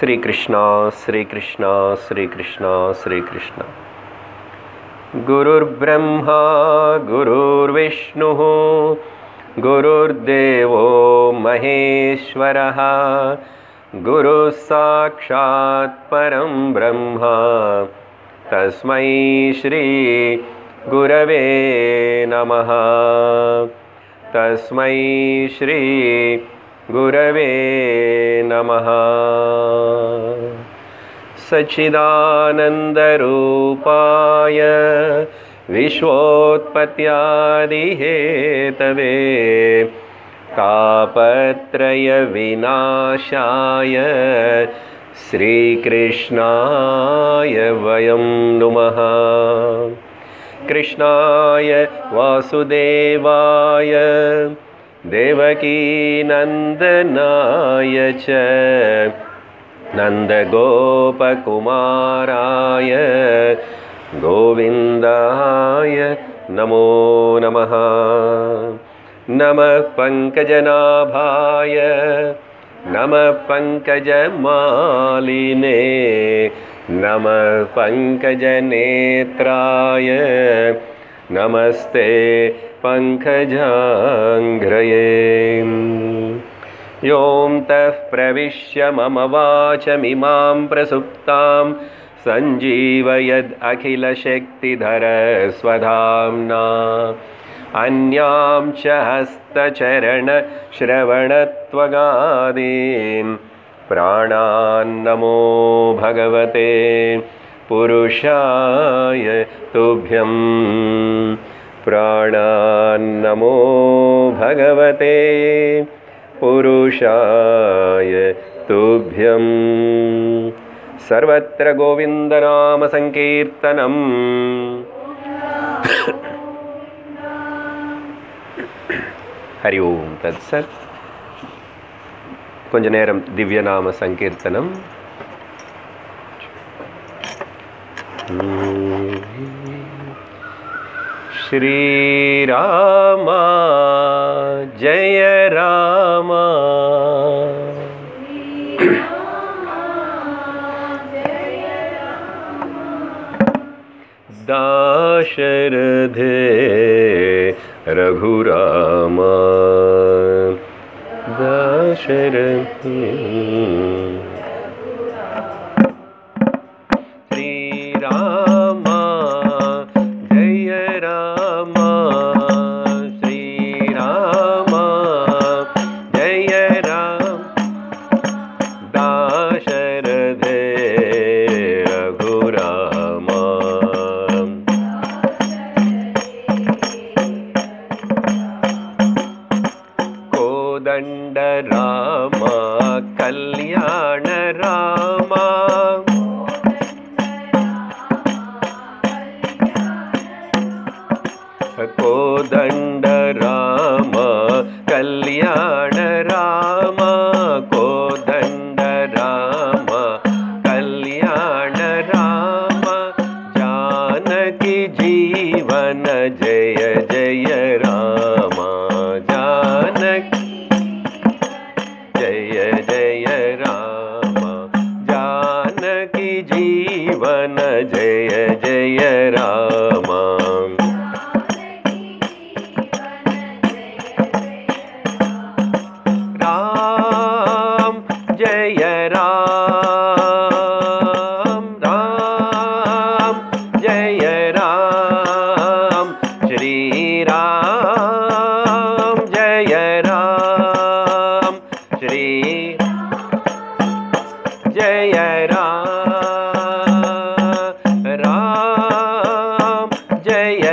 श्रीकृष्णा श्रीकृष्णा श्रीकृष्णा श्रीकृष्ण गुरुर्ब्रह्मा गुरुर्विष्णुः गुरुर्देवो महेश्वरः गुरुः साक्षात् परं ब्रह्म तस्मै श्रीगुरवे नमः तस्मै श्रीगुरवे नमः सच्चिदानन्दरूपाय विश्वोत्पत्त्यादिहेतवे तापत्रयविनाशाय श्रीकृष्णाय वयं नुमः कृष्णाय वासुदेवाय देवकीनन्दनाय च नन्दगोपकुमाराय गोविन्दाय नमो नमः नमः पङ्कजनाभाय नमः पङ्कजमालिने नमः पङ्कजनेत्राय नमस्ते पङ्कजाङ्घ्रये योऽं तः प्रविश्य मम वाचमिमां प्रसुप्तां सञ्जीवयद् अखिलशक्तिधरस्वधाम्ना अन्यां च हस्तचरणश्रवणत्वगादीन् प्राणान्नमो भगवते पुरुषाय तुभ्यं प्राणान्नमो भगवते पुरुषाय तुभ्यं सर्वत्र गोविन्दनामसङ्कीर्तनम् ஹரி ஓம் தத் சத் கொஞ்ச நேரம் திவ்யநாம சங்கீர்த்தனம் ஸ்ரீராமா ஜெய ராமா दाशरथे रघुरामा दाशरथे श्रीरामा जय रामा श्रीरामा जय राम दाशरथे रघुरामा कोदण्ड राम कल्याण राम कोदण्ड राम कल्याण राम कोदण्ड राम कल्याण राम जानकी जीवन जय जय राम जानकी जय जय राम जानकी जीवन जय जय राम राम जय राम राम जय राम श्री राम जय राम श्री जय राम राम जय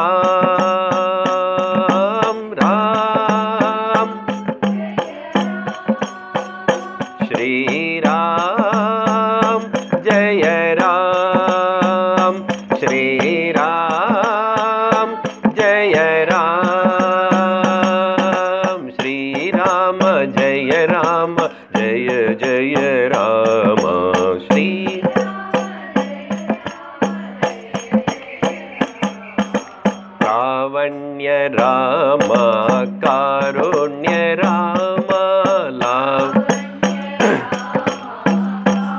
राम राम श्री राम जय राम श्री राम जय राम श्री राम जय राम जय जय राम श्री कावण्य राम कारुण्य राम लाव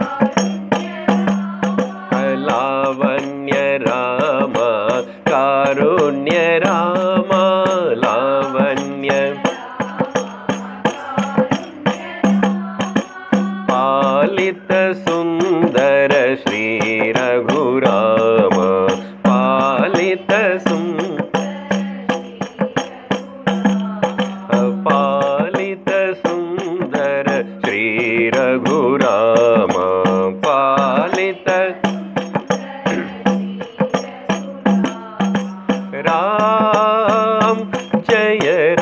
पालित सुन्दर श्री रघुराम पालित सुन्दर पालित सुन्दर श्री रघुराम पालित राम जय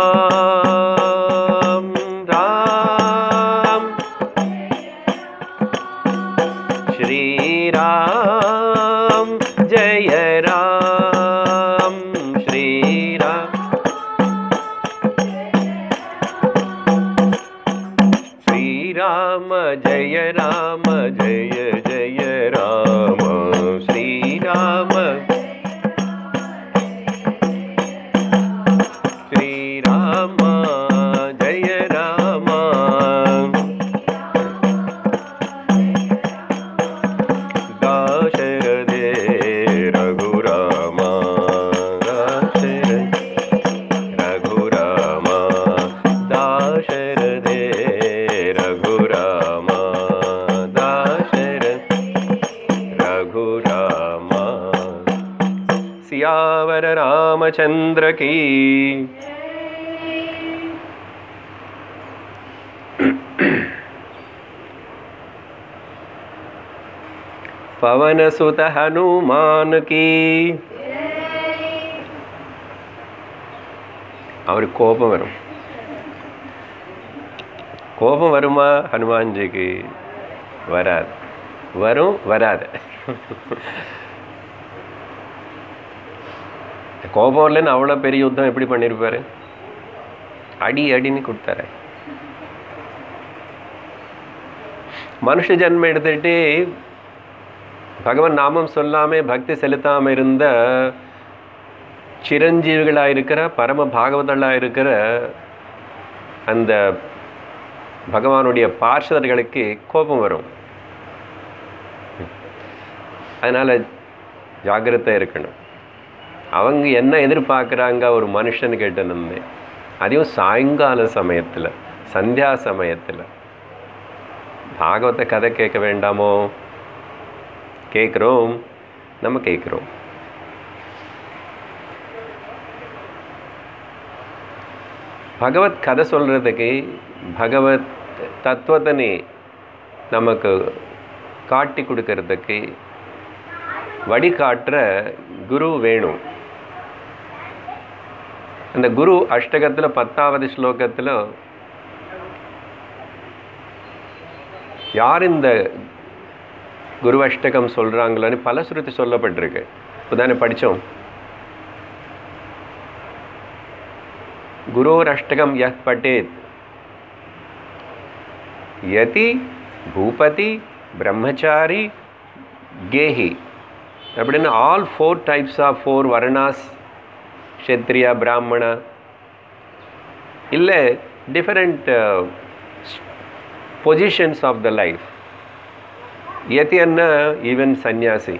राम राम श्री राम जय राम श्री राम श्री राम जय राम जय जय राम श्री राम श्री राम जय राम दाशरथे रघुराम दाशरथ रघुराम दाशरथे रघुराम दाशरथ रघुराम सियावर रामचंद्र की पवन सुत हनुमान की அவருக்கு கோபம் வரும் கோபம் வருமா ஹனுமான்ஜிக்கு வராது வரும் வராது கோபம் இல்லைன்னு அவ்வளோ பெரிய யுத்தம் எப்படி பண்ணியிருப்பாரு அடி அடின்னு கொடுத்தாரு மனுஷ ஜென்மம் எடுத்துட்டு பகவான் நாமம் சொல்லாம பக்தி செலுத்தாம இருந்த சிரஞ்சீவிகளாக இருக்கிற பரம பாகவதர்களாக இருக்கிற அந்த பகவானுடைய பார்ஷதர்களுக்கு கோபம் வரும் அதனால் ஜாக்கிரதை இருக்கணும் அவங்க என்ன எதிர்பார்க்குறாங்க ஒரு மனுஷன் கேட்டு அதையும் சாயங்கால சமயத்தில் சந்தியா சமயத்தில் பாகவத கதை கேட்க வேண்டாமோ கேட்குறோம் நம்ம கேட்குறோம் பகவத் கதை சொல்கிறதுக்கு பகவத் தத்துவத்தனை நமக்கு காட்டி கொடுக்கறதுக்கு வழிகாட்டுற குரு வேணும் அந்த குரு அஷ்டகத்தில் பத்தாவது ஸ்லோகத்தில் யார் இந்த குரு அஷ்டகம் சொல்கிறாங்களோன்னு பல சுருத்தி சொல்லப்பட்டிருக்கு இப்போதானே படித்தோம் குரோரஷ்டகம் யஹ் பட்டேத் யதி பூபதி பிரம்மச்சாரி கேஹி அப்படின்னு all four types of four வர்ணாஸ் க்ஷத்ரியா பிராமணா இல்லை different positions of the life யதி அண்ண ஈவன் சந்நியாசி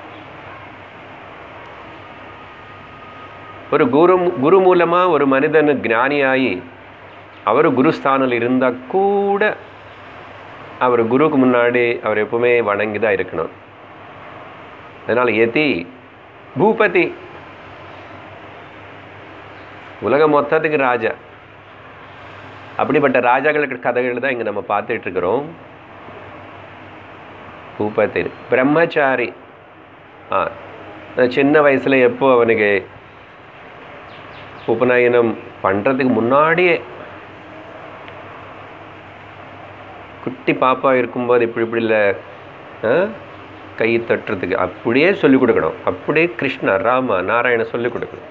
ஒரு குரு குரு மூலமாக ஒரு மனிதன் ஞானியாகி அவர் குருஸ்தானில் இருந்தால் கூட அவர் குருக்கு முன்னாடி அவர் எப்பவுமே வணங்கி தான் இருக்கணும் அதனால் எதி பூபதி உலகம் மொத்தத்துக்கு ராஜா அப்படிப்பட்ட ராஜாக்களுக்கு கதைகள் தான் இங்கே நம்ம பார்த்துட்டு இருக்கிறோம் பூபதி பிரம்மச்சாரி ஆ சின்ன வயசில் எப்போ அவனுக்கு உபநயனம் பண்ணுறதுக்கு முன்னாடியே குட்டி பாப்பா இருக்கும்போது இப்படி இப்படி இல்லை கை தட்டுறதுக்கு அப்படியே சொல்லிக் கொடுக்கணும் அப்படியே கிருஷ்ணா ராமா நாராயண சொல்லிக் கொடுக்கணும்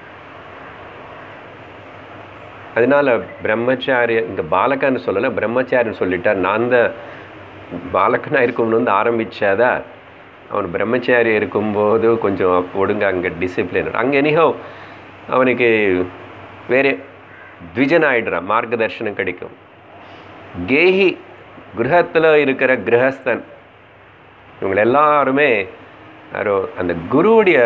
அதனால பிரம்மச்சாரிய இந்த பாலகன்னு சொல்லலை பிரம்மச்சாரின்னு சொல்லிட்டார் நான் தான் பாலகனாக இருக்கணும்னு வந்து ஆரம்பித்தாதா அவன் பிரம்மச்சாரி இருக்கும்போது கொஞ்சம் ஒடுங்க அங்கே டிசிப்ளின் அங்கே எனிஹோ அவனுக்கு வேறு த்விஜன் ஆயிடுறான் மார்க்கதர்ஷனம் கிடைக்கும் கேஹி கிரகத்தில் இருக்கிற கிரகஸ்தன் இவங்க எல்லாருமே யாரோ அந்த குருவுடைய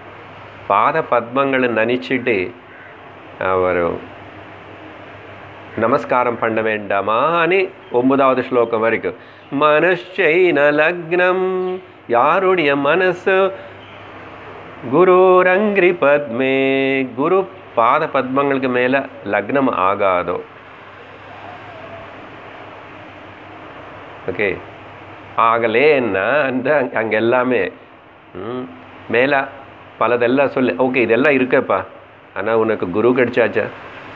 பாத பத்மங்களை நினச்சிட்டு அவர் நமஸ்காரம் பண்ண வேண்டாமா అని ஒன்பதாவது ஸ்லோகம் வரைக்கும் மனஷைன லக்னம் யாருடைய மனசு குருரங்கிரி பத்மே குரு பாத பத்மங்களுக்கு மேலே லக்னம் ஆகாதோ ஓகே ஆகலேன்னா அந்த அங்கே எல்லாமே ம், மேலே பலதெல்லாம் சொல்லு ஓகே இதெல்லாம் இருக்கேப்பா ஆனால் உனக்கு குரு கிடைச்சாச்சா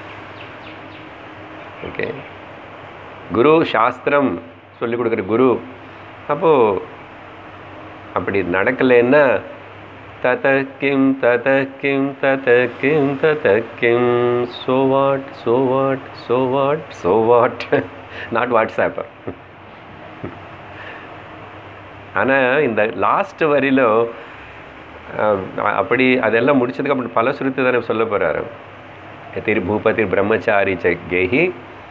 ஓகே குரு சாஸ்திரம் சொல்லிக் கொடுக்குற குரு அப்போது அப்படி நடக்கலைன்னா தத கிம் தத கிம் தத கிம் தத கிம் so what so what so what so what not WhatsApp ஆனால் இந்த லாஸ்ட் வரியில அஹ், அப்படி அதெல்லாம் முடிச்சதுக்கு அப்புறம் பல சுருத்தி தானே சொல்ல போகிறாரு திரு பூபதி பிரம்மச்சாரி கேஹி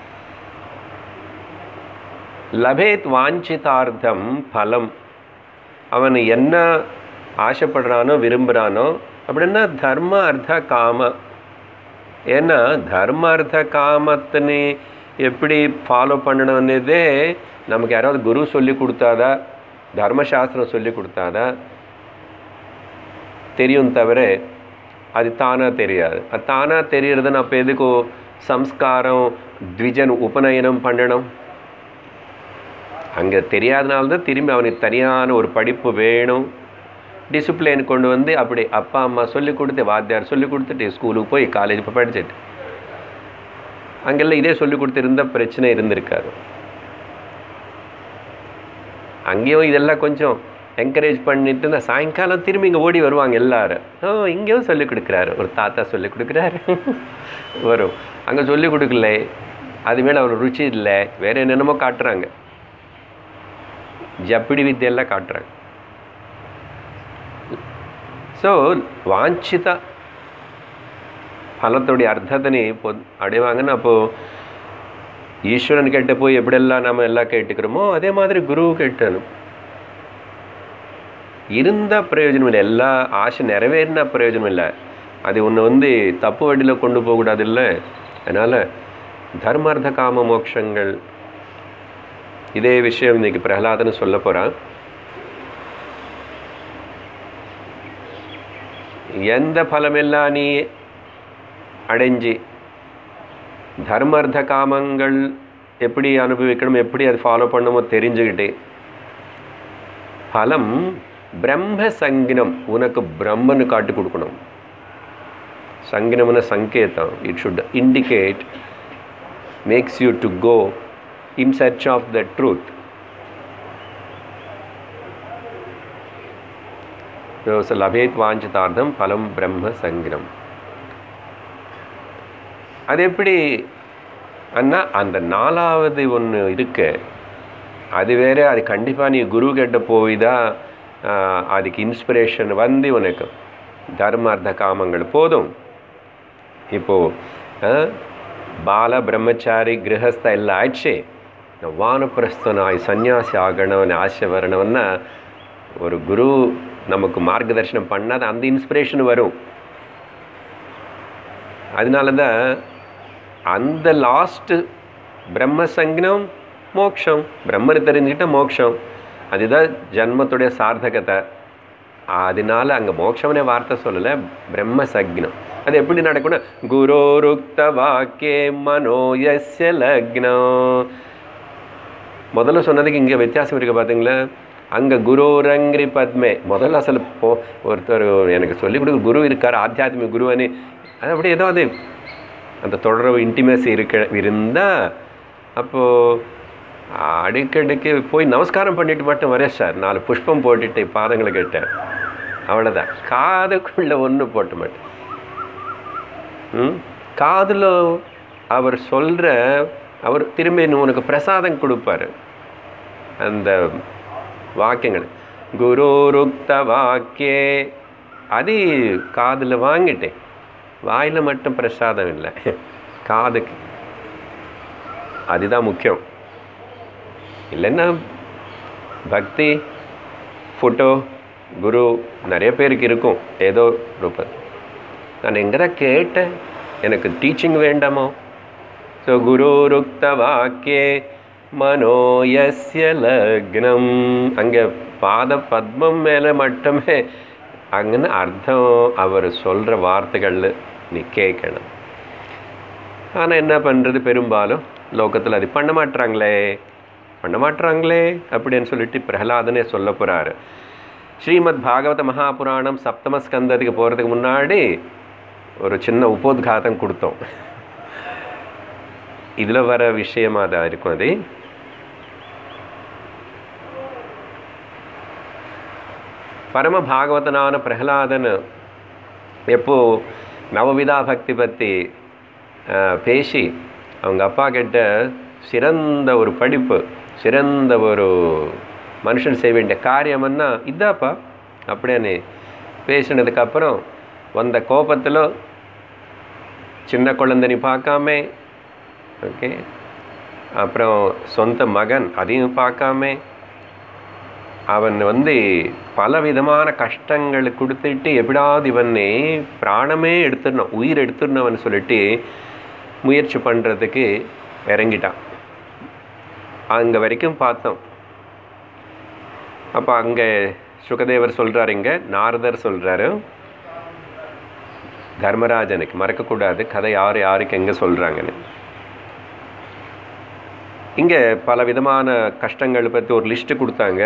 லபேத் வாஞ்சிதார்த்தம் பலம் அவன் என்ன ஆசைப்படுறானோ விரும்புகிறானோ அப்படின்னா தர்ம அர்த்த காம ஏன்னா தர்ம அர்த்த காமத்தினை எப்படி ஃபாலோ பண்ணணும்னதே நமக்கு யாராவது குரு சொல்லி கொடுத்தாதா தர்மசாஸ்திரம் சொல்லி கொடுத்தாதா தெரியும் தவிர அது தானாக தெரியாது அது தானாக தெரியறதுன்னு அப்போ எதுக்கு சம்ஸ்காரம் த்விஜன் உபநயனம் பண்ணணும் அங்கே தெரியாதனால தான் திரும்பி அவனுக்கு தனியான ஒரு படிப்பு வேணும் டிசிப்ளின் கொண்டு வந்து அப்படி அப்பா அம்மா சொல்லி கொடுத்து வாத்தியார் சொல்லி கொடுத்துட்டு ஸ்கூலுக்கு போய் காலேஜ் போய் படிச்சுட்டு அங்கெல்லாம் இதே சொல்லி கொடுத்துருந்தா பிரச்சனை இருந்திருக்காது அங்கேயும் இதெல்லாம் கொஞ்சம் என்கரேஜ் பண்ணிட்டு இருந்தா சாயங்காலம் திரும்பி இங்கே ஓடி வருவாங்க எல்லாரும் ஓ இங்கேயும் சொல்லி கொடுக்குறாரு ஒரு தாத்தா சொல்லி கொடுக்குறாரு வரும் அங்கே சொல்லி கொடுக்கல அது மேலே அவர் ருச்சி இல்லை வேற என்னென்னமோ காட்டுறாங்க ஜப்பிடி வித்தியெல்லாம் காட்டுறாங்க ஸோ வாஞ்சித ஃபலத்துடைய அர்த்தத்தினை பொ அடைவாங்கன்னு அப்போது ஈஸ்வரன் கிட்ட போய் எப்படியெல்லாம் நம்ம எல்லாம் கேட்டுக்கிறோமோ அதே மாதிரி குரு கேட்டணும் இருந்தால் பிரயோஜனம் இல்லை எல்லா ஆசை நிறைவேறினா பிரயோஜனம் இல்லை அது ஒன்று வந்து தப்பு வழியில் கொண்டு போகக்கூடாது இல்லை அதனால் தர்மார்த்த காம மோட்சங்கள் இதே விஷயம் இன்னைக்கு பிரகலாதன் சொல்ல போகிறான் எந்த பலமெல்லாம் நீ அடைஞ்சி தர்மார்த்த காமங்கள் எப்படி அனுபவிக்கணும் எப்படி அது ஃபாலோ பண்ணணுமோ தெரிஞ்சுக்கிட்டு பலம் பிரம்ம சங்கினம் உனக்கு பிரம்மன்னு காட்டி கொடுக்கணும் சங்கினம்னு சங்கேதம் it should indicate makes you to go in search of the truth லபேத் வாஞ்சிதார்த்தம் பலம் பிரம்ம சங்கினம் அது எப்படி அண்ணா அந்த நாலாவது ஒன்று இருக்கு அது வேற அது கண்டிப்பாக நீ குரு கிட்ட போய் தான் ஆஹ், அதுக்கு இன்ஸ்பிரேஷன் வந்து உனக்கு தர்மார்த்த காமங்கள் போதும் இப்போது பால பிரம்மச்சாரி கிரகஸ்த எல்லாம் ஆயிடுச்சு நான் வானப்பிரஸ்தனாய் சன்னியாசி ஆகணும்னு ஆசை வரணும்னா ஒரு குரு நமக்கு மார்க்கதர்ஷனம் பண்ணால் அந்த இன்ஸ்பிரேஷன் வரும் அதனால தான் அந்த லாஸ்ட்டு பிரம்ம சங்கனம் மோக்ஷம் பிரம்மனை தெரிஞ்சுக்கிட்ட மோக்ஷம் அதுதான் ஜன்மத்துடைய சார்த்தகத்தை அதனால அங்கே மோட்சம்னே வார்த்தை சொல்லலை பிரம்ம சக்னம் அது எப்படி நடக்கும்னா குரோருக்த வாக்கே மனோயஸ்ய லக்னம் முதல்ல சொன்னதுக்கு இங்கே வித்தியாசம் இருக்குது பார்த்தீங்களா அங்கே குருரங்கிரி பத்மே முதல்ல அசல் போ ஒருத்தர் எனக்கு சொல்லிக் கொடுக்க குரு இருக்கார் ஆத்தியாத்மிக குருவனே அது அப்படியே ஏதோ அது அந்த தொடர்பு இன்டிமேசி இருக்க இருந்தால் அப்போது அடிக்கடிக்கு போய் நமஸ்காரம் பண்ணிட்டு மட்டும் வரேன் சார் நாலு புஷ்பம் போட்டுட்டு பாதங்களை கேட்டேன் அவ்வளோதான் காதுக்குள்ளே ஒன்று போட்டு மாட்டேன் ம் காதில் அவர் சொல்கிற அவர் திரும்பி இன்னும் உனக்கு பிரசாதம் கொடுப்பாரு அந்த வாக்கியங்கள் குருருக்த வாக்கியே அது காதில் வாங்கிட்டேன் வாயில் மட்டும் பிரசாதம் இல்லை காதுக்கு அதுதான் முக்கியம் இல்லைன்னா பக்தி ஃபோட்டோ குரு நிறைய பேருக்கு இருக்கும் ஏதோ ரூபம் நான் எங்கே தான் கேட்டேன் எனக்கு டீச்சிங் வேண்டாமோ ஸோ குருருக்த வாக்கியே மனோயஸ்ய லக்னம் அங்கே பாத பத்மம் மேலே மட்டுமே அங்கன்னு அர்த்தம் அவர் சொல்கிற வார்த்தைகள் நீ கேட்கணும் ஆனால் என்ன பண்ணுறது பெரும்பாலும் லோகத்தில் அது பண்ண மாட்றாங்களே பண்ண மாட்றாங்களே அப்படின்னு சொல்லிட்டு பிரகலாதனே சொல்ல போகிறாரு ஸ்ரீமத் பாகவத மகாபுராணம் சப்தம ஸ்கந்தத்துக்கு போகிறதுக்கு முன்னாடி ஒரு சின்ன உபோத்காதம் கொடுத்தோம் இதில் வர விஷயமா தான் இருக்கும் அது பரம பாகவதனான பிரகலாதன் எப்போ நவவிதா பக்தி பற்றி பேசி அவங்க அப்பா கிட்ட சிறந்த ஒரு படிப்பு சிறந்த ஒரு மனுஷன் செய்ய வேண்டிய காரியம்னா இதாப்பா அப்படின்னு பேசினதுக்கப்புறம் வந்த கோபத்தில் சின்ன குழந்தைனி பார்க்காம ஓகே அப்புறம் சொந்த மகன் அதையும் பார்க்காம அவன் வந்து பல விதமான கஷ்டங்கள் கொடுத்துட்டு எப்படியாவது இவனை பிராணமே எடுத்துடணும் உயிர் எடுத்துடணும்னு சொல்லிட்டு முயற்சி பண்ணுறதுக்கு இறங்கிட்டான் அங்கே வரைக்கும் பார்த்தோம் அப்போ அங்கே சுகதேவர் சொல்கிறாரு இங்கே நாரதர் சொல்கிறாரு தர்மராஜனுக்கு மறக்கக்கூடாது கதை யார் யாருக்கு எங்கே சொல்கிறாங்கன்னு இங்கே பல விதமான கஷ்டங்கள் பற்றி ஒரு லிஸ்ட்டு கொடுத்தாங்க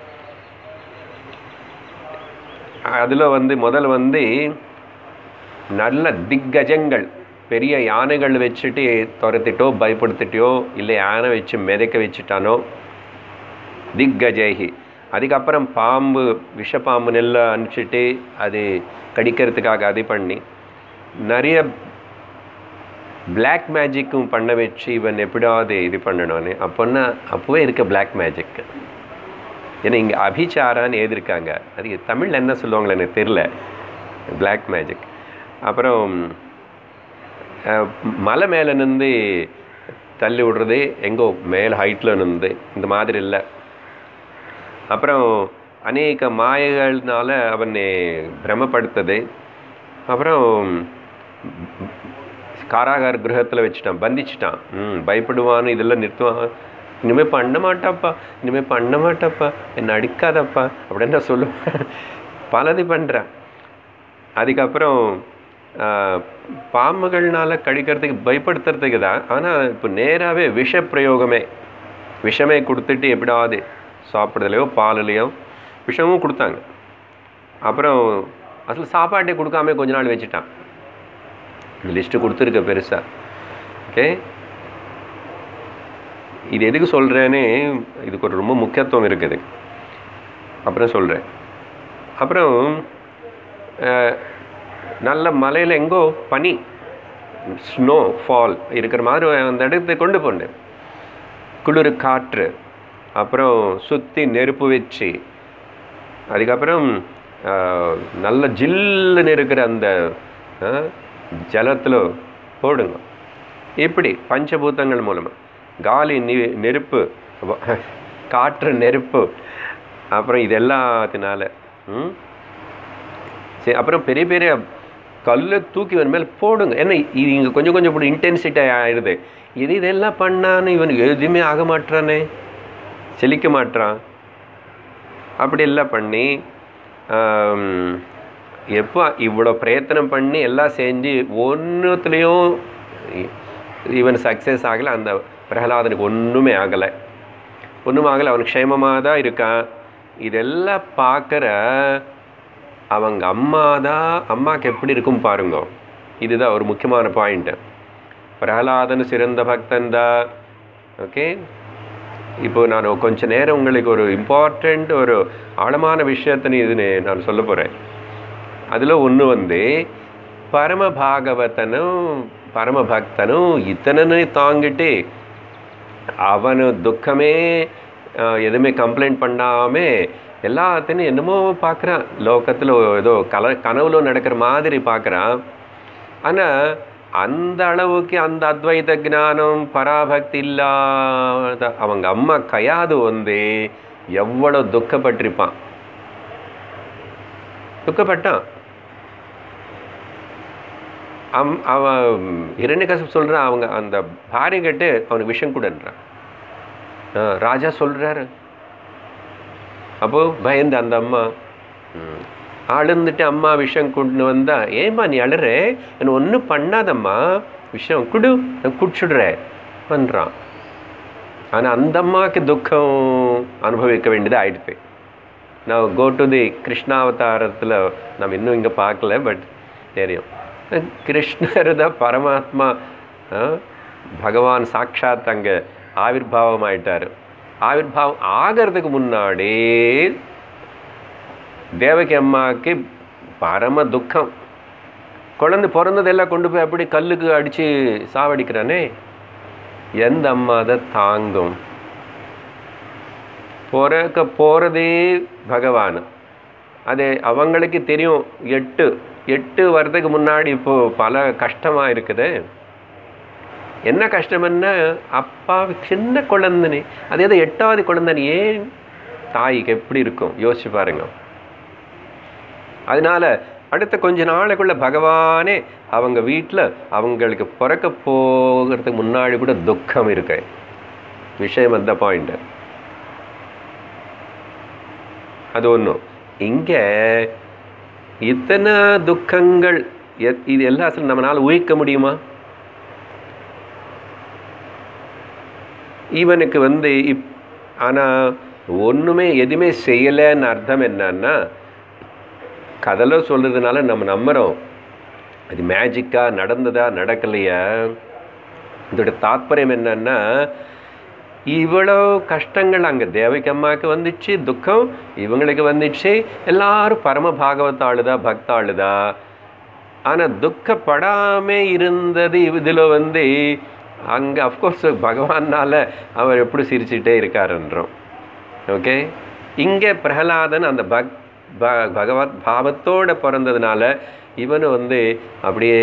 அதில் வந்து முதல் வந்து நல்ல திக்கஜங்கள் பெரிய யானைகள் வச்சுட்டு துரத்திட்டோ பயப்படுத்திட்டோ இல்லை யானை வச்சு மிதக்க வச்சுட்டானோ திக்கஜேகி அதுக்கப்புறம் பாம்பு விஷப்பாம்பு நெல்லை அனுப்பிச்சிட்டு அது கடிக்கிறதுக்காக அது பண்ணி நிறைய பிளாக் மேஜிக்கும் பண்ண வச்சு இவன் எப்படியாவது இது பண்ணணும்னு அப்போன்னா அப்போவே இருக்க பிளாக் மேஜிக் ஏன்னா இங்கே அபிச்சாரான்னு எழுதியிருக்காங்க அது தமிழில் என்ன சொல்லுவாங்களே எனக்கு தெரில பிளாக் மேஜிக் அப்புறம் மலை மேலே நின்று தள்ளி விடுறது எங்கோ மேலே ஹைட்டில் நின்று இந்த மாதிரி இல்லை அப்புறம் அநேக மாயங்கள்னால அவனை பிரமப்படுத்தது அப்புறம் காராகார கிரகத்தில் வச்சுட்டான் பந்திச்சிட்டான் ம் பயப்படுவான்னு இதெல்லாம் நிறுத்துவான் இனிமேல் பண்ண மாட்டாப்பா இனிமேல் பண்ண மாட்டாப்பா என்னை அடிக்காதப்பா அப்படின்னு நான் சொல்லுவேன் பலது பண்ணுறேன் அதுக்கப்புறம் பாம்புகள்னால கடிக்கிறதுக்கு பயப்படுத்துறதுக்கு தான் ஆனால் இப்போ நேராகவே விஷ பிரயோகமே விஷமே கொடுத்துட்டு எப்படியாவது சாப்பிட்றதுலையோ பாலுலையோ விஷமும் கொடுத்தாங்க அப்புறம் அசல் சாப்பாட்டே கொடுக்காம கொஞ்ச நாள் வச்சுட்டான் லிஸ்ட்டு கொடுத்துருக்க பெருசாக ஓகே இது எதுக்கு சொல்கிறேன்னு இதுக்கு ஒரு ரொம்ப முக்கியத்துவம் இருக்குது அப்புறம் சொல்கிறேன் அப்புறம் நல்ல மலையில் எங்கோ பனி ஸ்னோ ஃபால் இருக்கிற மாதிரி அந்த இடத்துக்கு கொண்டு போனேன் குளிர் காற்று அப்புறம் சுற்றி நெருப்பு வச்சு அதுக்கப்புறம் நல்ல ஜில்லுன்னு இருக்கிற அந்த ஜலத்தில் போடுங்க இப்படி பஞ்சபூதங்கள் மூலமாக காலி நி நெருப்பு காற்று நெருப்பு அப்புறம் இது எல்லாத்தினால ம் சரி அப்புறம் பெரிய பெரிய கல்லை தூக்கி இவன் மேலே போடுங்க என்ன இது இங்கே கொஞ்சம் கொஞ்சம் இப்படி இன்டென்சிட்டி ஆயிடுது இது இதெல்லாம் பண்ணான்னு இவனுக்கு எதுவுமே ஆக மாட்டானே செழிக்க மாட்டான் அப்படி எல்லாம் பண்ணி எப்போ இவ்வளோ பிரயத்தனம் பண்ணி எல்லாம் செஞ்சு ஒன்றுத்துலேயும் இவன் சக்ஸஸ் ஆகலை அந்த பிரகலாதனுக்கு ஒன்றுமே ஆகலை ஒன்றும் ஆகலை அவன் க்ஷேமமாக தான் இருக்கான் இதெல்லாம் பார்க்குற அவங்க அம்மா தான் அம்மாவுக்கு எப்படி இருக்கும் பாருங்க இதுதான் ஒரு முக்கியமான பாயிண்ட்டு பிரகலாதன் சிறந்த பக்தன் தான் ஓகே இப்போ நான் கொஞ்ச நேரம் உங்களுக்கு ஒரு இம்பார்ட்டண்ட் ஒரு ஆழமான விஷயத்தை இது நான் சொல்ல போகிறேன் அதில் ஒன்று வந்து பரம பாகவதனும் பரம பக்தனும் இத்தனை தாங்கிட்டு அவனு துக்கமே எதுவுமே கம்ப்ளைண்ட் பண்ணாமல் எல்லாத்தையும் என்னமோ பார்க்குறான் லோகத்தில் ஏதோ கல கனவுல நடக்கிற மாதிரி பார்க்குறான் ஆனால் அந்த அளவுக்கு அந்த அத்வைத ஞானம் பராபக்தி இல்லாத அவங்க அம்மா கையாது வந்து எவ்வளோ துக்கப்பட்டிருப்பான் துக்கப்பட்டான் அம் அவன் இரண்யகசப் சொல்கிறான் அவங்க அந்த பாரி கேட்டு அவனுக்கு விஷம் கொடுன்றான் ஆ, ராஜா சொல்கிறாரு அப்போ பயந்து அந்த அம்மா ம், அழுந்துட்டு அம்மா விஷம் கொண்டு வந்தா ஏம்மா நீ அழுற என்ன ஒன்றும் பண்ணாதம்மா விஷம் குடு நான் குடிச்சுடுறேன் பண்ணுறான் ஆனால் அந்த அம்மாவுக்கு துக்கம் அனுபவிக்க வேண்டியது ஆயிடுது நான் கோ டு தி கிருஷ்ணாவதாரத்தில் நம்ம இன்னும் இங்கே பார்க்கல பட் தெரியும் கிருஷ்ணர் தான் பரமாத்மா ஆ, பகவான் சாட்சாத் அங்கே ஆவிர்வாவம் ஆயிட்டார் ஆவிர்வாவம் ஆகிறதுக்கு முன்னாடி தேவகி அம்மாவுக்கு பரம துக்கம் குழந்தை பிறந்ததெல்லாம் கொண்டு போய் அப்படி கல்லுக்கு அடித்து சாவடிக்கிறானே எந்த அம்மா அதை தாங்கும் பிறக்க போகிறதே பகவான் அது அவங்களுக்கு தெரியும் எட்டு எட்டு வரதுக்கு முன்னாடி இப்போ பல கஷ்டமாக இருக்குது என்ன கஷ்டம்னா அப்பா சின்ன குழந்தைனே அது ஏதோ எட்டாவது குழந்தைனே ஏன் தாய்க்கு எப்படி இருக்கும் யோசிச்சு பாருங்க அதனால அடுத்த கொஞ்ச நாளைக்குள்ள பகவானே அவங்க வீட்டில் அவங்களுக்கு பிறக்க போகிறதுக்கு முன்னாடி கூட துக்கம் இருக்கு விஷயம் அந்த பாயிண்ட் அது ஒன்றும் இங்கே இத்தனை துக்கங்கள் எத்- இது எல்லாத்தையும் நம்மளால் ஊகிக்க முடியுமா இவனுக்கு வந்து இப் ஆனால் ஒன்றுமே எதுவுமே செய்யலைன்னு அர்த்தம் என்னன்னா கதலை சொல்கிறதுனால நம்ம நம்புகிறோம் அது மேஜிக்காக நடந்ததா நடக்கலையா இதோட தாத்பரியம் என்னன்னா இவ்வளோ கஷ்டங்கள் அங்கே தேவகி அம்மாவுக்கு வந்துச்சு துக்கம் இவங்களுக்கு வந்துச்சு எல்லாரும் பரம பாகவத்தாளுதா பக்தாளுதா ஆனால் துக்கப்படாமே இருந்தது இதில் வந்து அங்கே அஃப்கோர்ஸ் பகவானால் அவர் எப்படி சிரிச்சுட்டே இருக்காருன்றோம் ஓகே இங்கே பிரகலாதன் அந்த பக் ப- பகவத் பாவத்தோட பிறந்ததுனால இவனு வந்து அப்படியே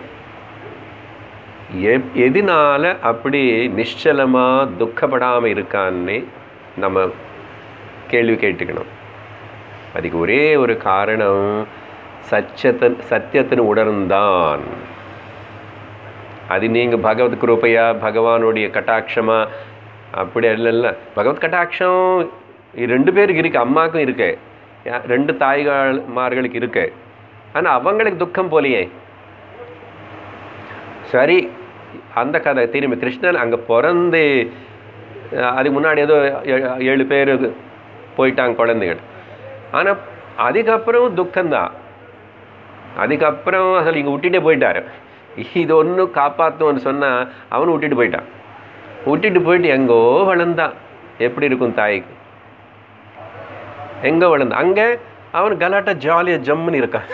எ- எதனால அப்படி நிശ്ചலமாக துக்கப்படாமல் இருக்கான்னு நம்ம கேள்வி கேட்டுக்கணும் அதுக்கு ஒரே ஒரு காரணம் சச்சத்தன் சத்தியத்தின் உணர்ந்தான் அது நீங்கள் பகவத் கிருபையா பகவானுடைய கட்டாட்சமா அப்படி இல்லைல்ல பகவத் கட்டாட்சம் இது ரெண்டு பேருக்கு இருக்கு அம்மாவுக்கும் இருக்கு யா- ரெண்டு தாய்மார்களுக்கு இருக்கு ஆனால் அவங்களுக்கு துக்கம் போலையே சரி அந்த கதை திரும்பி கிருஷ்ணன் அங்கே பிறந்து அஹ், அதுக்கு முன்னாடி ஏதோ ஏ- ஏழு பேர் போயிட்டாங்க குழந்தைகள் ஆனால் அதுக்கப்புறம் துக்கம்தான் அதுக்கப்புறம் அசல் இங்கே விட்டுட்டே போயிட்டாரு இது ஒன்றும் காப்பாற்றும்னு சொன்னால் அவனும் விட்டுட்டு போயிட்டான் விட்டுட்டு போயிட்டு எங்கோ வளர்ந்தான் எப்படி இருக்கும் தாய்க்கு எங்கே வளர்ந்தான் அங்கே அவன் கலாட்டா ஜாலியாக ஜம்முன்னு இருக்கான்